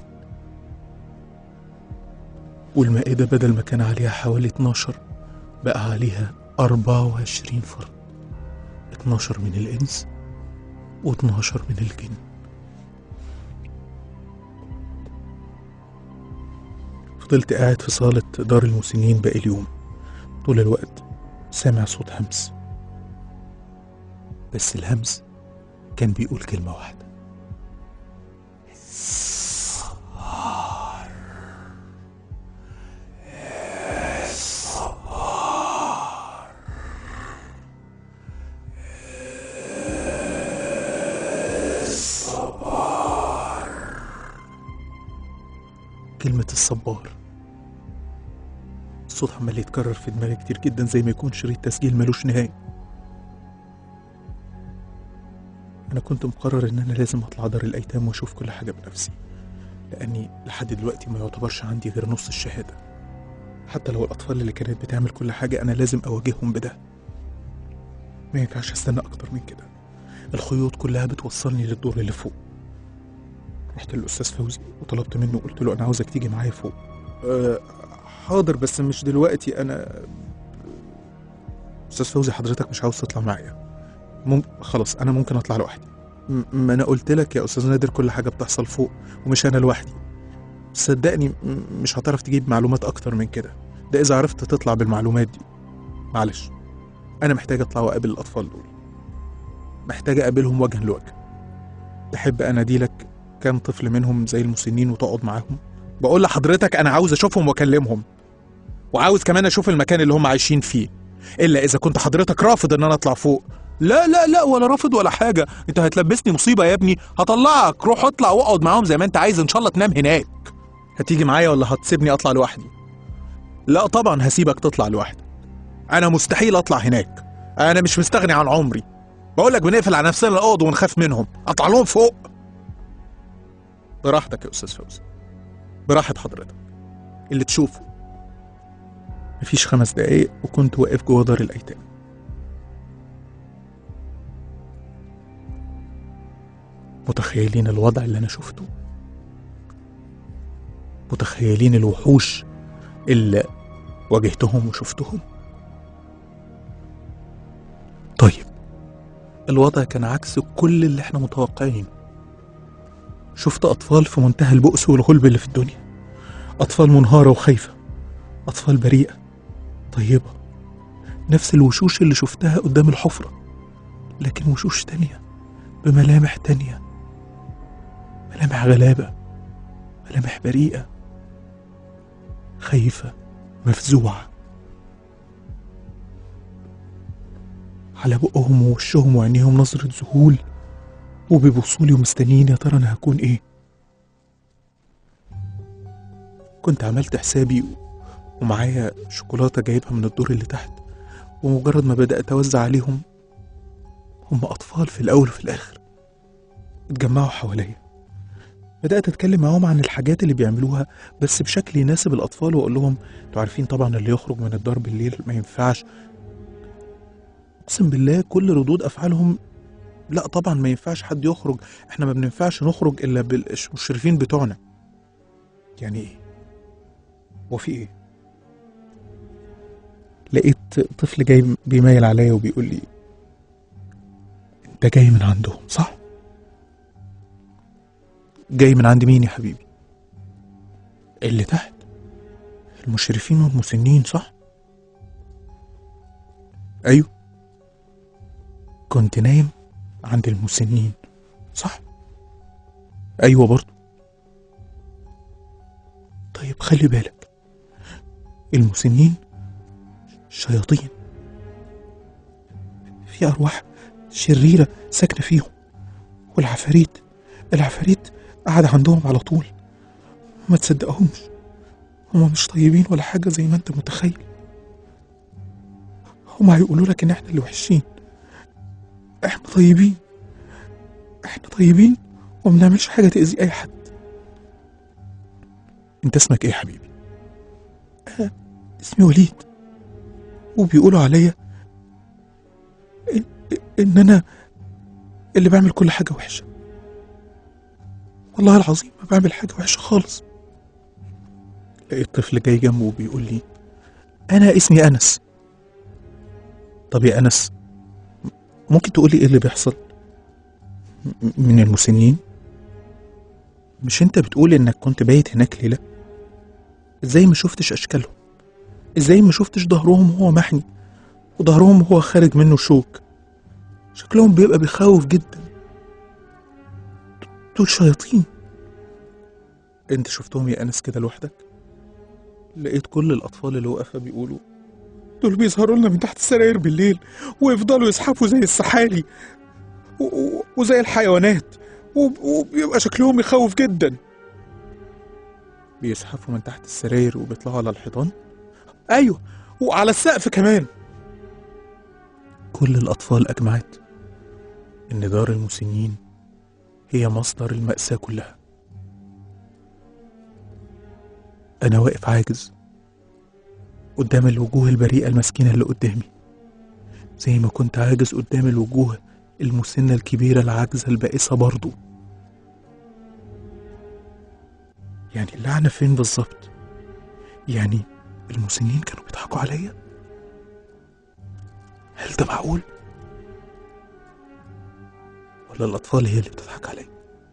والمائدة بدل ما كان عليها حوالي 12 بقى عليها 24 فرد 12 من الإنس و12 من الجن فضلت قاعد في صالة دار المسنين باقي اليوم طول الوقت سامع صوت همس بس الهمس كان بيقول كلمة واحدة كلمة الصبار الصوت عمال يتكرر في دماغي كتير جدا زي ما يكون شريط تسجيل ملوش نهاية أنا كنت مقرر إن أنا لازم أطلع دار الأيتام وأشوف كل حاجة بنفسي لأني لحد دلوقتي ما يعتبرش عندي غير نص الشهادة حتى لو الأطفال اللي كانت بتعمل كل حاجة أنا لازم أواجههم بده ما ينفعش أستنى أكتر من كده الخيوط كلها بتوصلني للدور اللي فوق رحت للأستاذ فوزي وطلبت منه قلت له أنا عاوزك تيجي معايا فوق أه حاضر بس مش دلوقتي أنا أستاذ فوزي حضرتك مش عاوز تطلع معايا مم... خلاص أنا ممكن أطلع لوحدي م- ما أنا قلت لك يا أستاذ نادر كل حاجة بتحصل فوق ومش أنا لوحدي صدقني م- مش هتعرف تجيب معلومات أكتر من كده ده إذا عرفت تطلع بالمعلومات دي معلش أنا محتاج أطلع وأقابل الأطفال دول محتاج أقابلهم وجها لوجه تحب أنادي لك كام طفل منهم زي المسنين وتقعد معاهم بقول لحضرتك أنا عاوز أشوفهم وأكلمهم وعاوز كمان أشوف المكان اللي هم عايشين فيه إلا إذا كنت حضرتك رافض إن أنا أطلع فوق لا لا لا ولا رافض ولا حاجة أنت هتلبسني مصيبة يا ابني هطلعك روح اطلع واقعد معاهم زي ما أنت عايز إن شاء الله تنام هناك هتيجي معايا ولا هتسيبني أطلع لوحدي لا طبعا هسيبك تطلع لوحدك أنا مستحيل أطلع هناك أنا مش مستغني عن عمري بقول لك بنقفل على نفسنا الاوض ونخاف منهم اطلع لهم فوق براحتك يا استاذ فوزي براحة حضرتك اللي تشوفه مفيش خمس دقايق وكنت واقف جوه دار الايتام متخيلين الوضع اللي انا شفته متخيلين الوحوش اللي واجهتهم وشفتهم طيب الوضع كان عكس كل اللي احنا متوقعينه شفت أطفال في منتهى البؤس والغلب اللي في الدنيا أطفال منهارة وخايفة أطفال بريئة طيبة نفس الوشوش اللي شفتها قدام الحفرة لكن وشوش تانية بملامح تانية ملامح غلابة ملامح بريئة خايفة مفزوعة على بقهم ووشهم وعينيهم نظرة ذهول وبيبصولي ومستنيين يا ترى أنا هكون إيه كنت عملت حسابي ومعايا شوكولاتة جايبها من الدور اللي تحت ومجرد ما بدأت أوزع عليهم هم أطفال في الأول وفي الآخر اتجمعوا حواليا بدأت أتكلم معاهم عن الحاجات اللي بيعملوها بس بشكل يناسب الأطفال وأقول لهم انتوا عارفين طبعا اللي يخرج من الدار بالليل ما ينفعش اقسم بالله كل ردود افعالهم لا طبعا ما ينفعش حد يخرج احنا ما بننفعش نخرج الا بالمشرفين بتوعنا يعني ايه هو في ايه لقيت طفل جاي بيميل عليا وبيقول لي انت جاي من عندهم صح جاي من عند مين يا حبيبي اللي تحت المشرفين والمسنين صح ايوه كنت نايم عند المسنين صح ايوه برضو طيب خلي بالك المسنين شياطين في ارواح شريره ساكنه فيهم والعفاريت العفاريت قاعده عندهم على طول ما تصدقهمش هما مش طيبين ولا حاجه زي ما انت متخيل هما هيقولوا لك ان احنا اللي وحشين احنا طيبين احنا طيبين وما بنعملش حاجه تاذي اي حد انت اسمك ايه يا حبيبي انا اسمي وليد وبيقولوا عليا ان, إن انا اللي بعمل كل حاجه وحشه والله العظيم ما بعمل حاجه وحشه خالص لقيت طفل جاي جنبه وبيقول لي انا اسمي انس طب يا انس ممكن تقولي ايه اللي بيحصل م- من المسنين مش انت بتقول انك كنت بايت هناك ليلة ازاي ما شفتش اشكالهم ازاي ما شفتش ظهرهم وهو محني وظهرهم وهو خارج منه شوك شكلهم بيبقى بيخوف جدا دول شياطين انت شفتهم يا انس كده لوحدك لقيت كل الاطفال اللي واقفه بيقولوا دول بيظهروا لنا من تحت السراير بالليل ويفضلوا يزحفوا زي السحالي و- و- وزي الحيوانات وب- وبيبقى شكلهم يخوف جدا بيزحفوا من تحت السراير وبيطلعوا على الحيطان ايوه وعلى السقف كمان كل الاطفال اجمعت ان دار المسنين هي مصدر المأساة كلها أنا واقف عاجز قدام الوجوه البريئة المسكينة اللي قدامي زي ما كنت عاجز قدام الوجوه المسنة الكبيرة العاجزة البائسة برضو يعني اللعنة فين بالظبط؟ يعني المسنين كانوا بيضحكوا عليا؟ هل ده معقول؟ ولا الأطفال هي اللي بتضحك عليا؟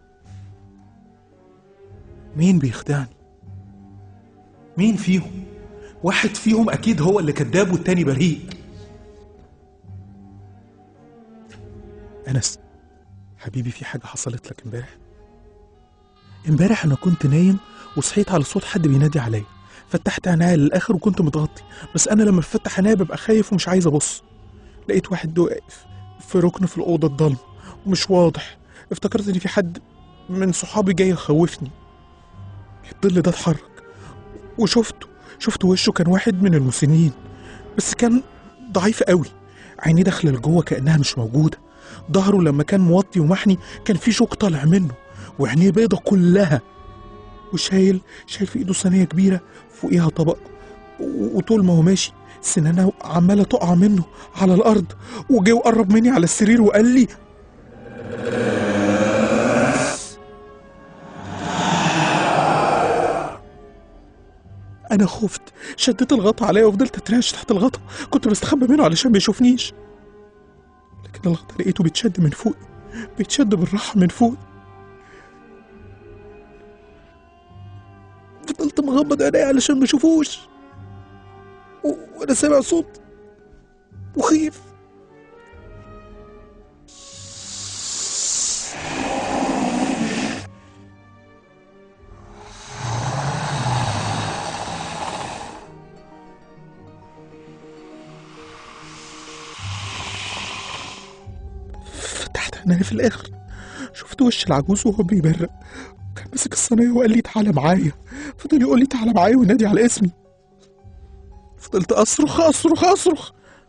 مين بيخدعني؟ مين فيهم؟ واحد فيهم أكيد هو اللي كذاب والتاني بريء أنس حبيبي في حاجة حصلت لك امبارح امبارح أنا كنت نايم وصحيت على صوت حد بينادي عليا فتحت عينيا للآخر وكنت متغطي بس أنا لما بفتح عينيا ببقى خايف ومش عايز أبص لقيت واحد واقف في ركن في الأوضة الضلمة ومش واضح افتكرت إن في حد من صحابي جاي يخوفني الظل ده اتحرك وشفته شفت وشه كان واحد من المسنين بس كان ضعيف قوي عينيه داخله لجوه كانها مش موجوده ظهره لما كان موطي ومحني كان في شوك طالع منه وعينيه بيضة كلها وشايل شايل في ايده صينيه كبيره فوقيها طبق و- وطول ما هو ماشي سنانه عماله تقع منه على الارض وجه وقرب مني على السرير وقال لي انا خفت شديت الغطا عليا وفضلت اترعش تحت الغطا كنت بستخبى منه علشان ما يشوفنيش لكن الغطا لقيته بيتشد من فوق بيتشد بالراحه من فوق فضلت مغمض عينيا علشان ما اشوفوش و- وانا سامع صوت مخيف فتحت عينيا في الاخر شفت وش العجوز وهو بيبرق كان ماسك الصينيه وقال لي تعالى معايا فضل يقول لي تعالى معايا وينادي على اسمي فضلت اصرخ اصرخ اصرخ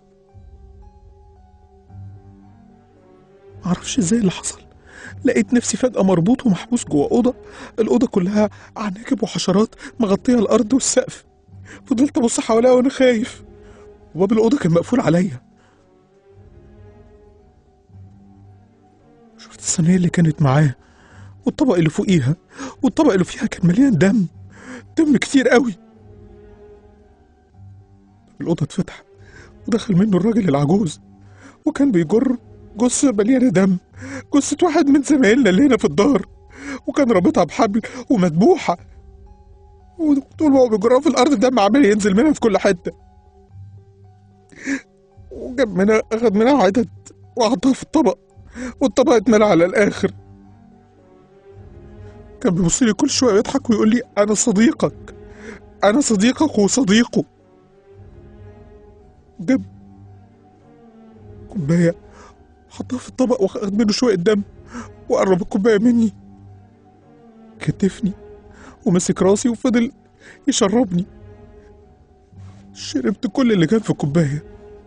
معرفش ازاي اللي حصل لقيت نفسي فجأة مربوط ومحبوس جوه أوضة الأوضة كلها عناكب وحشرات مغطية الأرض والسقف فضلت أبص حواليا وأنا خايف وباب الأوضة كان مقفول عليا شفت الصينية اللي كانت معاه والطبق اللي فوقيها والطبق اللي فيها كان مليان دم دم كتير قوي الأوضة اتفتح ودخل منه الراجل العجوز وكان بيجر جثة مليانة دم جثة واحد من زمايلنا اللي هنا في الدار وكان رابطها بحبل ومذبوحة وطول ما هو بيجرها في الأرض الدم عمال ينزل منها في كل حتة وجاب منها أخد منها عدد وحطها في الطبق والطبق اتملى على الآخر كان بيبص لي كل شوية ويضحك ويقول لي أنا صديقك أنا صديقك وصديقه جاب كوباية حطها في الطبق واخد منه شوية دم وقرب الكوباية مني كتفني ومسك راسي وفضل يشربني شربت كل اللي كان في الكوباية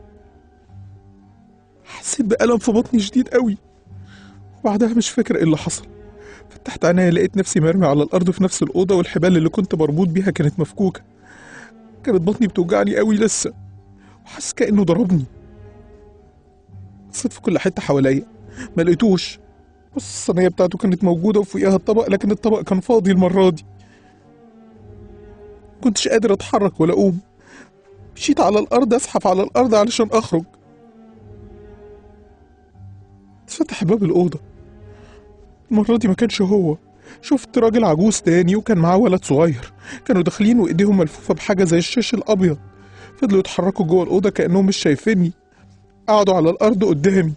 حسيت بألم في بطني شديد قوي وبعدها مش فاكر ايه اللي حصل فتحت عينيا لقيت نفسي مرمي على الأرض في نفس الأوضة والحبال اللي كنت مربوط بيها كانت مفكوكة كانت بطني بتوجعني قوي لسه وحاسس كأنه ضربني بصيت في كل حتة حواليا ما لقيتوش بس الصينية بتاعته كانت موجودة وفوقيها الطبق لكن الطبق كان فاضي المرة دي كنتش قادر أتحرك ولا أقوم مشيت على الأرض أزحف على الأرض علشان أخرج اتفتح باب الأوضة المرة دي ما كانش هو شفت راجل عجوز تاني وكان معاه ولد صغير كانوا داخلين وإيديهم ملفوفة بحاجة زي الشاش الأبيض فضلوا يتحركوا جوه الأوضة كأنهم مش شايفيني قعدوا على الأرض قدامي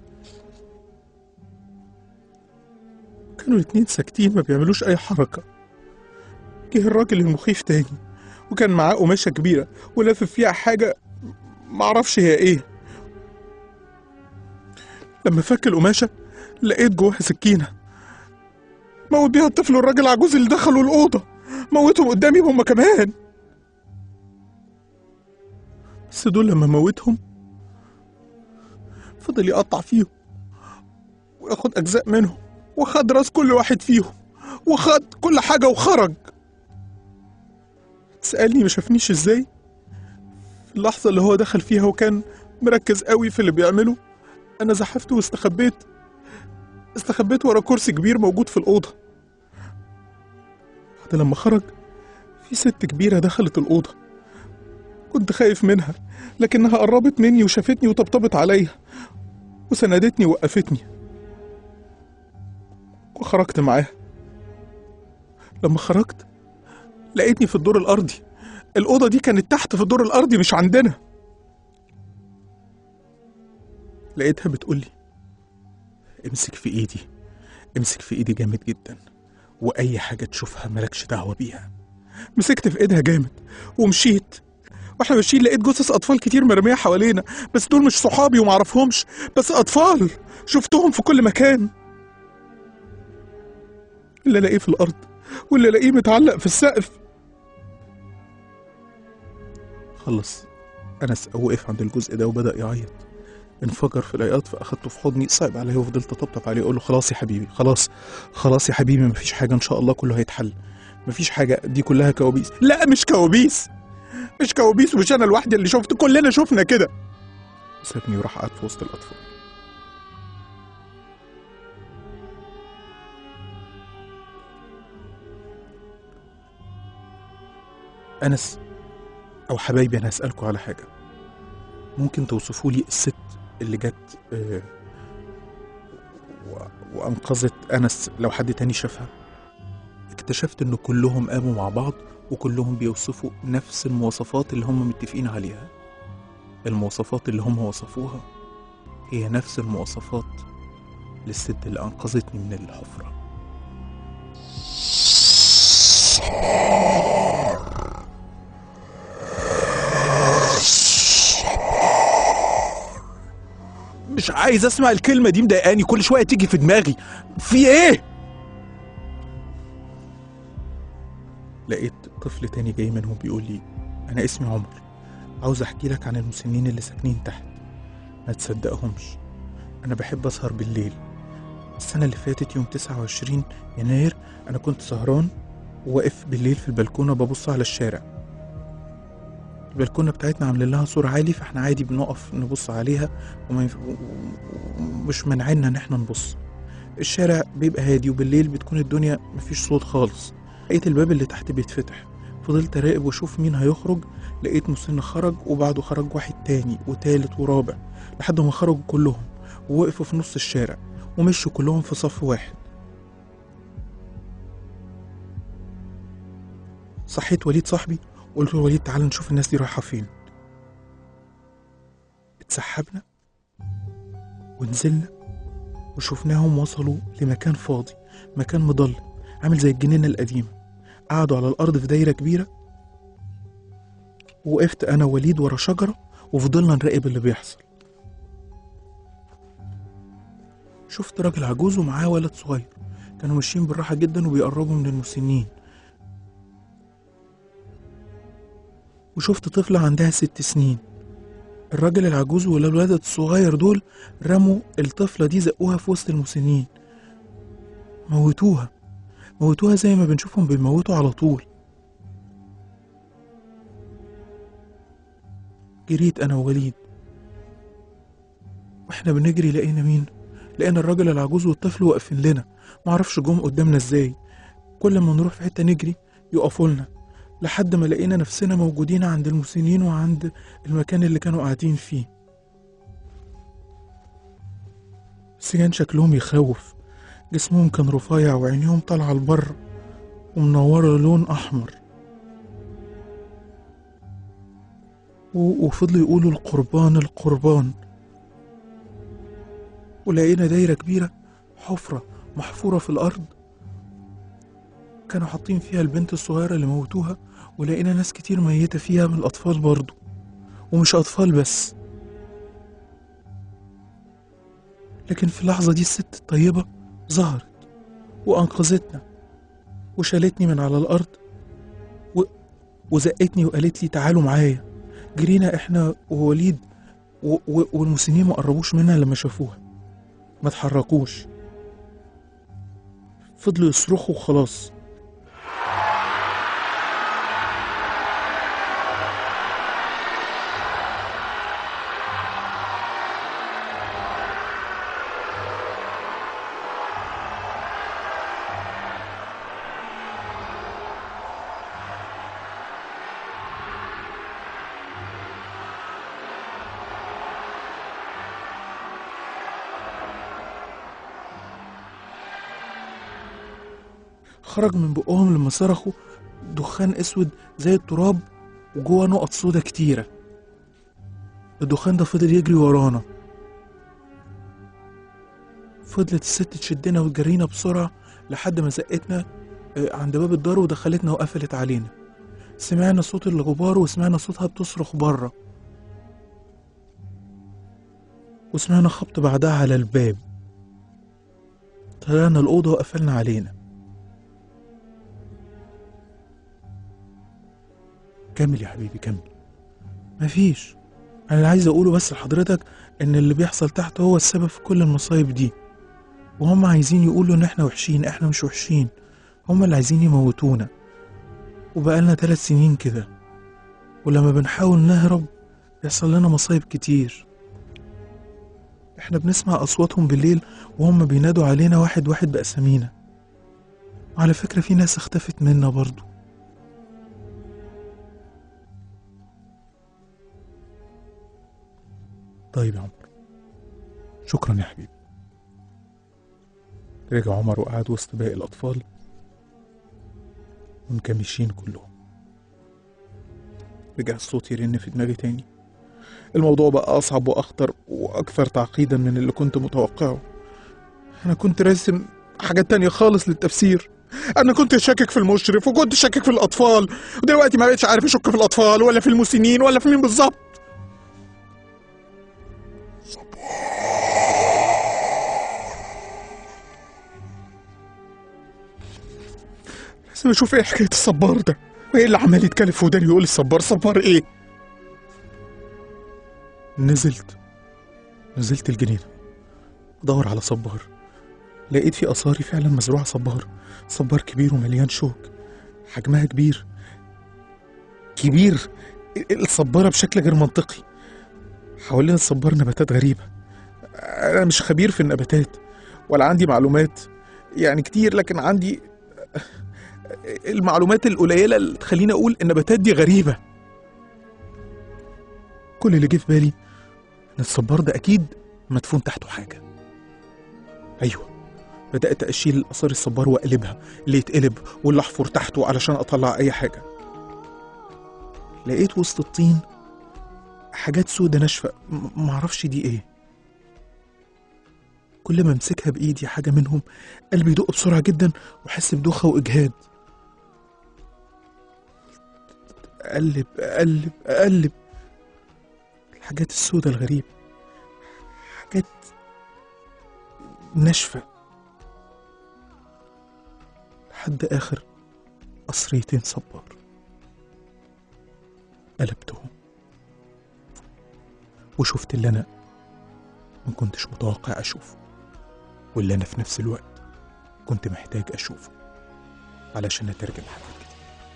كانوا الاتنين ساكتين ما بيعملوش أي حركة جه الراجل المخيف تاني وكان معاه قماشة كبيرة ولافف فيها حاجة معرفش هي ايه لما فك القماشة لقيت جواها سكينة موت بيها الطفل والراجل العجوز اللي دخلوا الأوضة موتهم قدامي هما كمان بس دول لما موتهم فضل يقطع فيهم وياخد أجزاء منهم وخد راس كل واحد فيهم وخد كل حاجة وخرج سألني ما شافنيش ازاي في اللحظة اللي هو دخل فيها وكان مركز قوي في اللي بيعمله أنا زحفت واستخبيت استخبيت ورا كرسي كبير موجود في الأوضة بعد لما خرج في ست كبيرة دخلت الأوضة كنت خايف منها لكنها قربت مني وشافتني وطبطبت عليا وسندتني ووقفتني وخرجت معاها لما خرجت لقيتني في الدور الأرضي الأوضة دي كانت تحت في الدور الأرضي مش عندنا لقيتها بتقولي امسك في ايدي امسك في ايدي جامد جدا واي حاجة تشوفها مالكش دعوة بيها مسكت في ايدها جامد ومشيت واحنا ماشيين لقيت جثث اطفال كتير مرمية حوالينا بس دول مش صحابي ومعرفهمش بس اطفال شفتهم في كل مكان اللي الاقيه في الارض واللي الاقيه متعلق في السقف خلص انس وقف عند الجزء ده وبدا يعيط انفجر في العياط فاخدته في حضني صعب عليه وفضلت اطبطب عليه اقول له خلاص يا حبيبي خلاص خلاص يا حبيبي مفيش حاجه ان شاء الله كله هيتحل مفيش حاجه دي كلها كوابيس لا مش كوابيس مش كوابيس ومش انا لوحدي اللي شفت كلنا شفنا كده سابني وراح قعد في وسط الاطفال انس او حبايبي انا هسالكوا على حاجه ممكن توصفوا لي الست اللي جت آه، و- وانقذت انس لو حد تاني شافها اكتشفت ان كلهم قاموا مع بعض وكلهم بيوصفوا نفس المواصفات اللي هم متفقين عليها المواصفات اللي هم وصفوها هي نفس المواصفات للست اللي انقذتني من الحفره مش عايز اسمع الكلمة دي مضايقاني كل شوية تيجي في دماغي في ايه؟ لقيت طفل تاني جاي منهم بيقول لي انا اسمي عمر عاوز احكي لك عن المسنين اللي ساكنين تحت ما تصدقهمش انا بحب اسهر بالليل السنة اللي فاتت يوم 29 يناير انا كنت سهران وواقف بالليل في البلكونة ببص على الشارع البلكونة بتاعتنا عاملين لها سور عالي فاحنا عادي بنقف نبص عليها وما ينف... ومش منعنا ان احنا نبص الشارع بيبقى هادي وبالليل بتكون الدنيا مفيش صوت خالص لقيت الباب اللي تحت بيتفتح فضلت اراقب واشوف مين هيخرج لقيت مسن خرج وبعده خرج واحد تاني وتالت ورابع لحد ما خرجوا كلهم ووقفوا في نص الشارع ومشوا كلهم في صف واحد صحيت وليد صاحبي وقلت له وليد تعال نشوف الناس دي رايحة فين اتسحبنا ونزلنا وشفناهم وصلوا لمكان فاضي مكان مضل عامل زي الجنينة القديمة قعدوا على الأرض في دايرة كبيرة وقفت أنا ووليد ورا شجرة وفضلنا نراقب اللي بيحصل شفت راجل عجوز ومعاه ولد صغير كانوا ماشيين بالراحة جدا وبيقربوا من المسنين وشفت طفلة عندها ست سنين الراجل العجوز والولد الصغير دول رموا الطفلة دي زقوها في وسط المسنين موتوها موتوها زي ما بنشوفهم بيموتوا على طول جريت انا ووليد واحنا بنجري لقينا مين لقينا الراجل العجوز والطفل واقفين لنا معرفش جم قدامنا ازاي كل ما نروح في حتة نجري يقفوا لنا لحد ما لقينا نفسنا موجودين عند المسنين وعند المكان اللي كانوا قاعدين فيه بس كان شكلهم يخوف جسمهم كان رفيع وعينيهم طالعة لبره ومنورة لون أحمر و- وفضلوا يقولوا القربان القربان ولقينا دايرة كبيرة حفرة محفورة في الأرض كانوا حاطين فيها البنت الصغيرة اللي موتوها ولقينا ناس كتير ميتة فيها من الأطفال برضو ومش أطفال بس لكن في اللحظة دي الست الطيبة ظهرت وأنقذتنا وشالتني من على الأرض و... وزقتني وقالت لي تعالوا معايا جرينا احنا ووليد و... و... والمسنين ما قربوش منها لما شافوها ما تحركوش فضلوا يصرخوا وخلاص خرج من بقهم لما صرخوا دخان اسود زي التراب وجوه نقط سودا كتيرة الدخان ده فضل يجري ورانا فضلت الست تشدنا وتجرينا بسرعة لحد ما زقتنا آه، عند باب الدار ودخلتنا وقفلت علينا سمعنا صوت الغبار وسمعنا صوتها بتصرخ بره وسمعنا خبط بعدها على الباب طلعنا الأوضة وقفلنا علينا كمل يا حبيبي كمل مفيش أنا اللي عايز أقوله بس لحضرتك إن اللي بيحصل تحت هو السبب في كل المصايب دي وهم عايزين يقولوا إن إحنا وحشين إحنا مش وحشين هم اللي عايزين يموتونا وبقالنا ثلاث سنين كده ولما بنحاول نهرب يحصل لنا مصايب كتير احنا بنسمع أصواتهم بالليل وهم بينادوا علينا واحد واحد بأسامينا وعلى فكرة في ناس اختفت منا برضو طيب يا عمر شكرا يا حبيبي رجع عمر وقعد وسط باقي الأطفال ومكمشين كلهم رجع الصوت يرن في دماغي تاني الموضوع بقى أصعب وأخطر وأكثر تعقيدا من اللي كنت متوقعه أنا كنت راسم حاجات تانية خالص للتفسير أنا كنت شاكك في المشرف وكنت شاكك في الأطفال ودلوقتي ما بقتش عارف أشك في الأطفال ولا في المسنين ولا في مين بالظبط لازم أشوف إيه حكاية الصبار ده وإيه اللي عمال يتكلم في وداني يقول الصبار صبار إيه نزلت نزلت الجنينة أدور على صبار لقيت في آثاري فعلا مزروعة صبار صبار كبير ومليان شوك حجمها كبير كبير الصبارة بشكل غير منطقي حوالين الصبار نباتات غريبة أنا مش خبير في النباتات ولا عندي معلومات يعني كتير لكن عندي المعلومات القليلة اللي تخليني أقول النباتات دي غريبة كل اللي جه في بالي إن الصبار ده أكيد مدفون تحته حاجة أيوه بدأت أشيل آثار الصبار وأقلبها اللي يتقلب واللي أحفر تحته علشان أطلع أي حاجة لقيت وسط الطين حاجات سودة ناشفة م- معرفش دي إيه كل ما امسكها بإيدي حاجة منهم قلبي يدق بسرعة جدا وأحس بدوخة وإجهاد أقلب أقلب أقلب الحاجات السودة الغريبة حاجات ناشفة لحد آخر قصريتين صبار قلبتهم وشفت اللي أنا ما كنتش متوقع أشوفه واللي أنا في نفس الوقت كنت محتاج أشوفه علشان أترجم حاجات كتير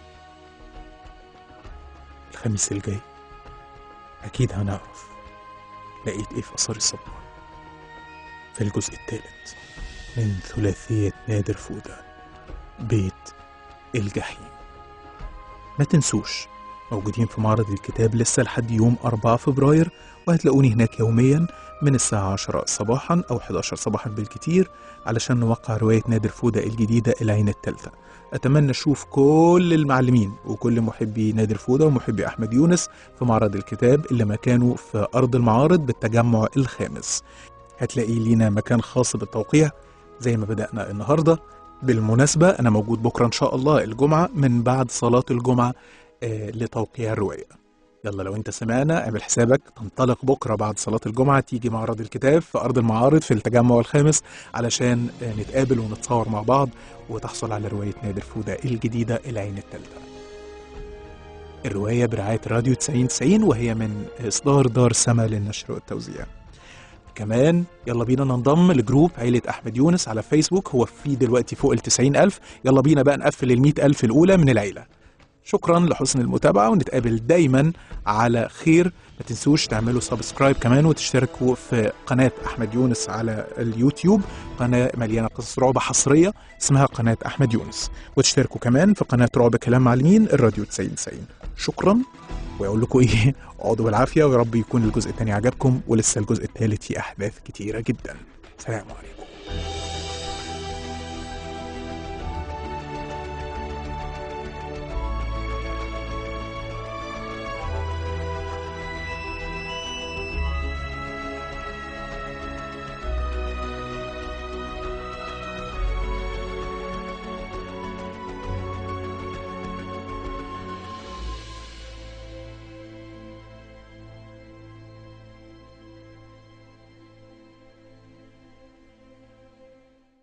الخميس الجاي أكيد هنعرف لقيت إيه في آثار الصبار في الجزء الثالث من ثلاثية نادر فودة بيت الجحيم ما تنسوش موجودين في معرض الكتاب لسه لحد يوم 4 فبراير وهتلاقوني هناك يوميا من الساعة 10 صباحا أو 11 صباحا بالكتير علشان نوقع رواية نادر فودة الجديدة العين التالتة أتمنى أشوف كل المعلمين وكل محبي نادر فودة ومحبي أحمد يونس في معرض الكتاب اللي مكانه في أرض المعارض بالتجمع الخامس هتلاقي لينا مكان خاص بالتوقيع زي ما بدأنا النهاردة بالمناسبة أنا موجود بكرة إن شاء الله الجمعة من بعد صلاة الجمعة آه لتوقيع الرواية يلا لو انت سمعنا اعمل حسابك تنطلق بكرة بعد صلاة الجمعة تيجي معرض الكتاب في أرض المعارض في التجمع الخامس علشان آه، نتقابل ونتصور مع بعض وتحصل على رواية نادر فودة الجديدة العين التالتة الرواية برعاية راديو 9090 وهي من إصدار دار سما للنشر والتوزيع كمان يلا بينا ننضم لجروب عيلة أحمد يونس على فيسبوك هو في دلوقتي فوق ال ألف يلا بينا بقى نقفل ال ألف الأولى من العيلة شكرا لحسن المتابعة ونتقابل دايما على خير ما تنسوش تعملوا سبسكرايب كمان وتشتركوا في قناة أحمد يونس على اليوتيوب قناة مليانة قصص رعب حصرية اسمها قناة أحمد يونس وتشتركوا كمان في قناة رعب كلام معلمين الراديو 9090 شكرا ويقول لكم ايه اقعدوا بالعافية ويا رب يكون الجزء الثاني عجبكم ولسه الجزء الثالث فيه أحداث كتيرة جدا سلام عليكم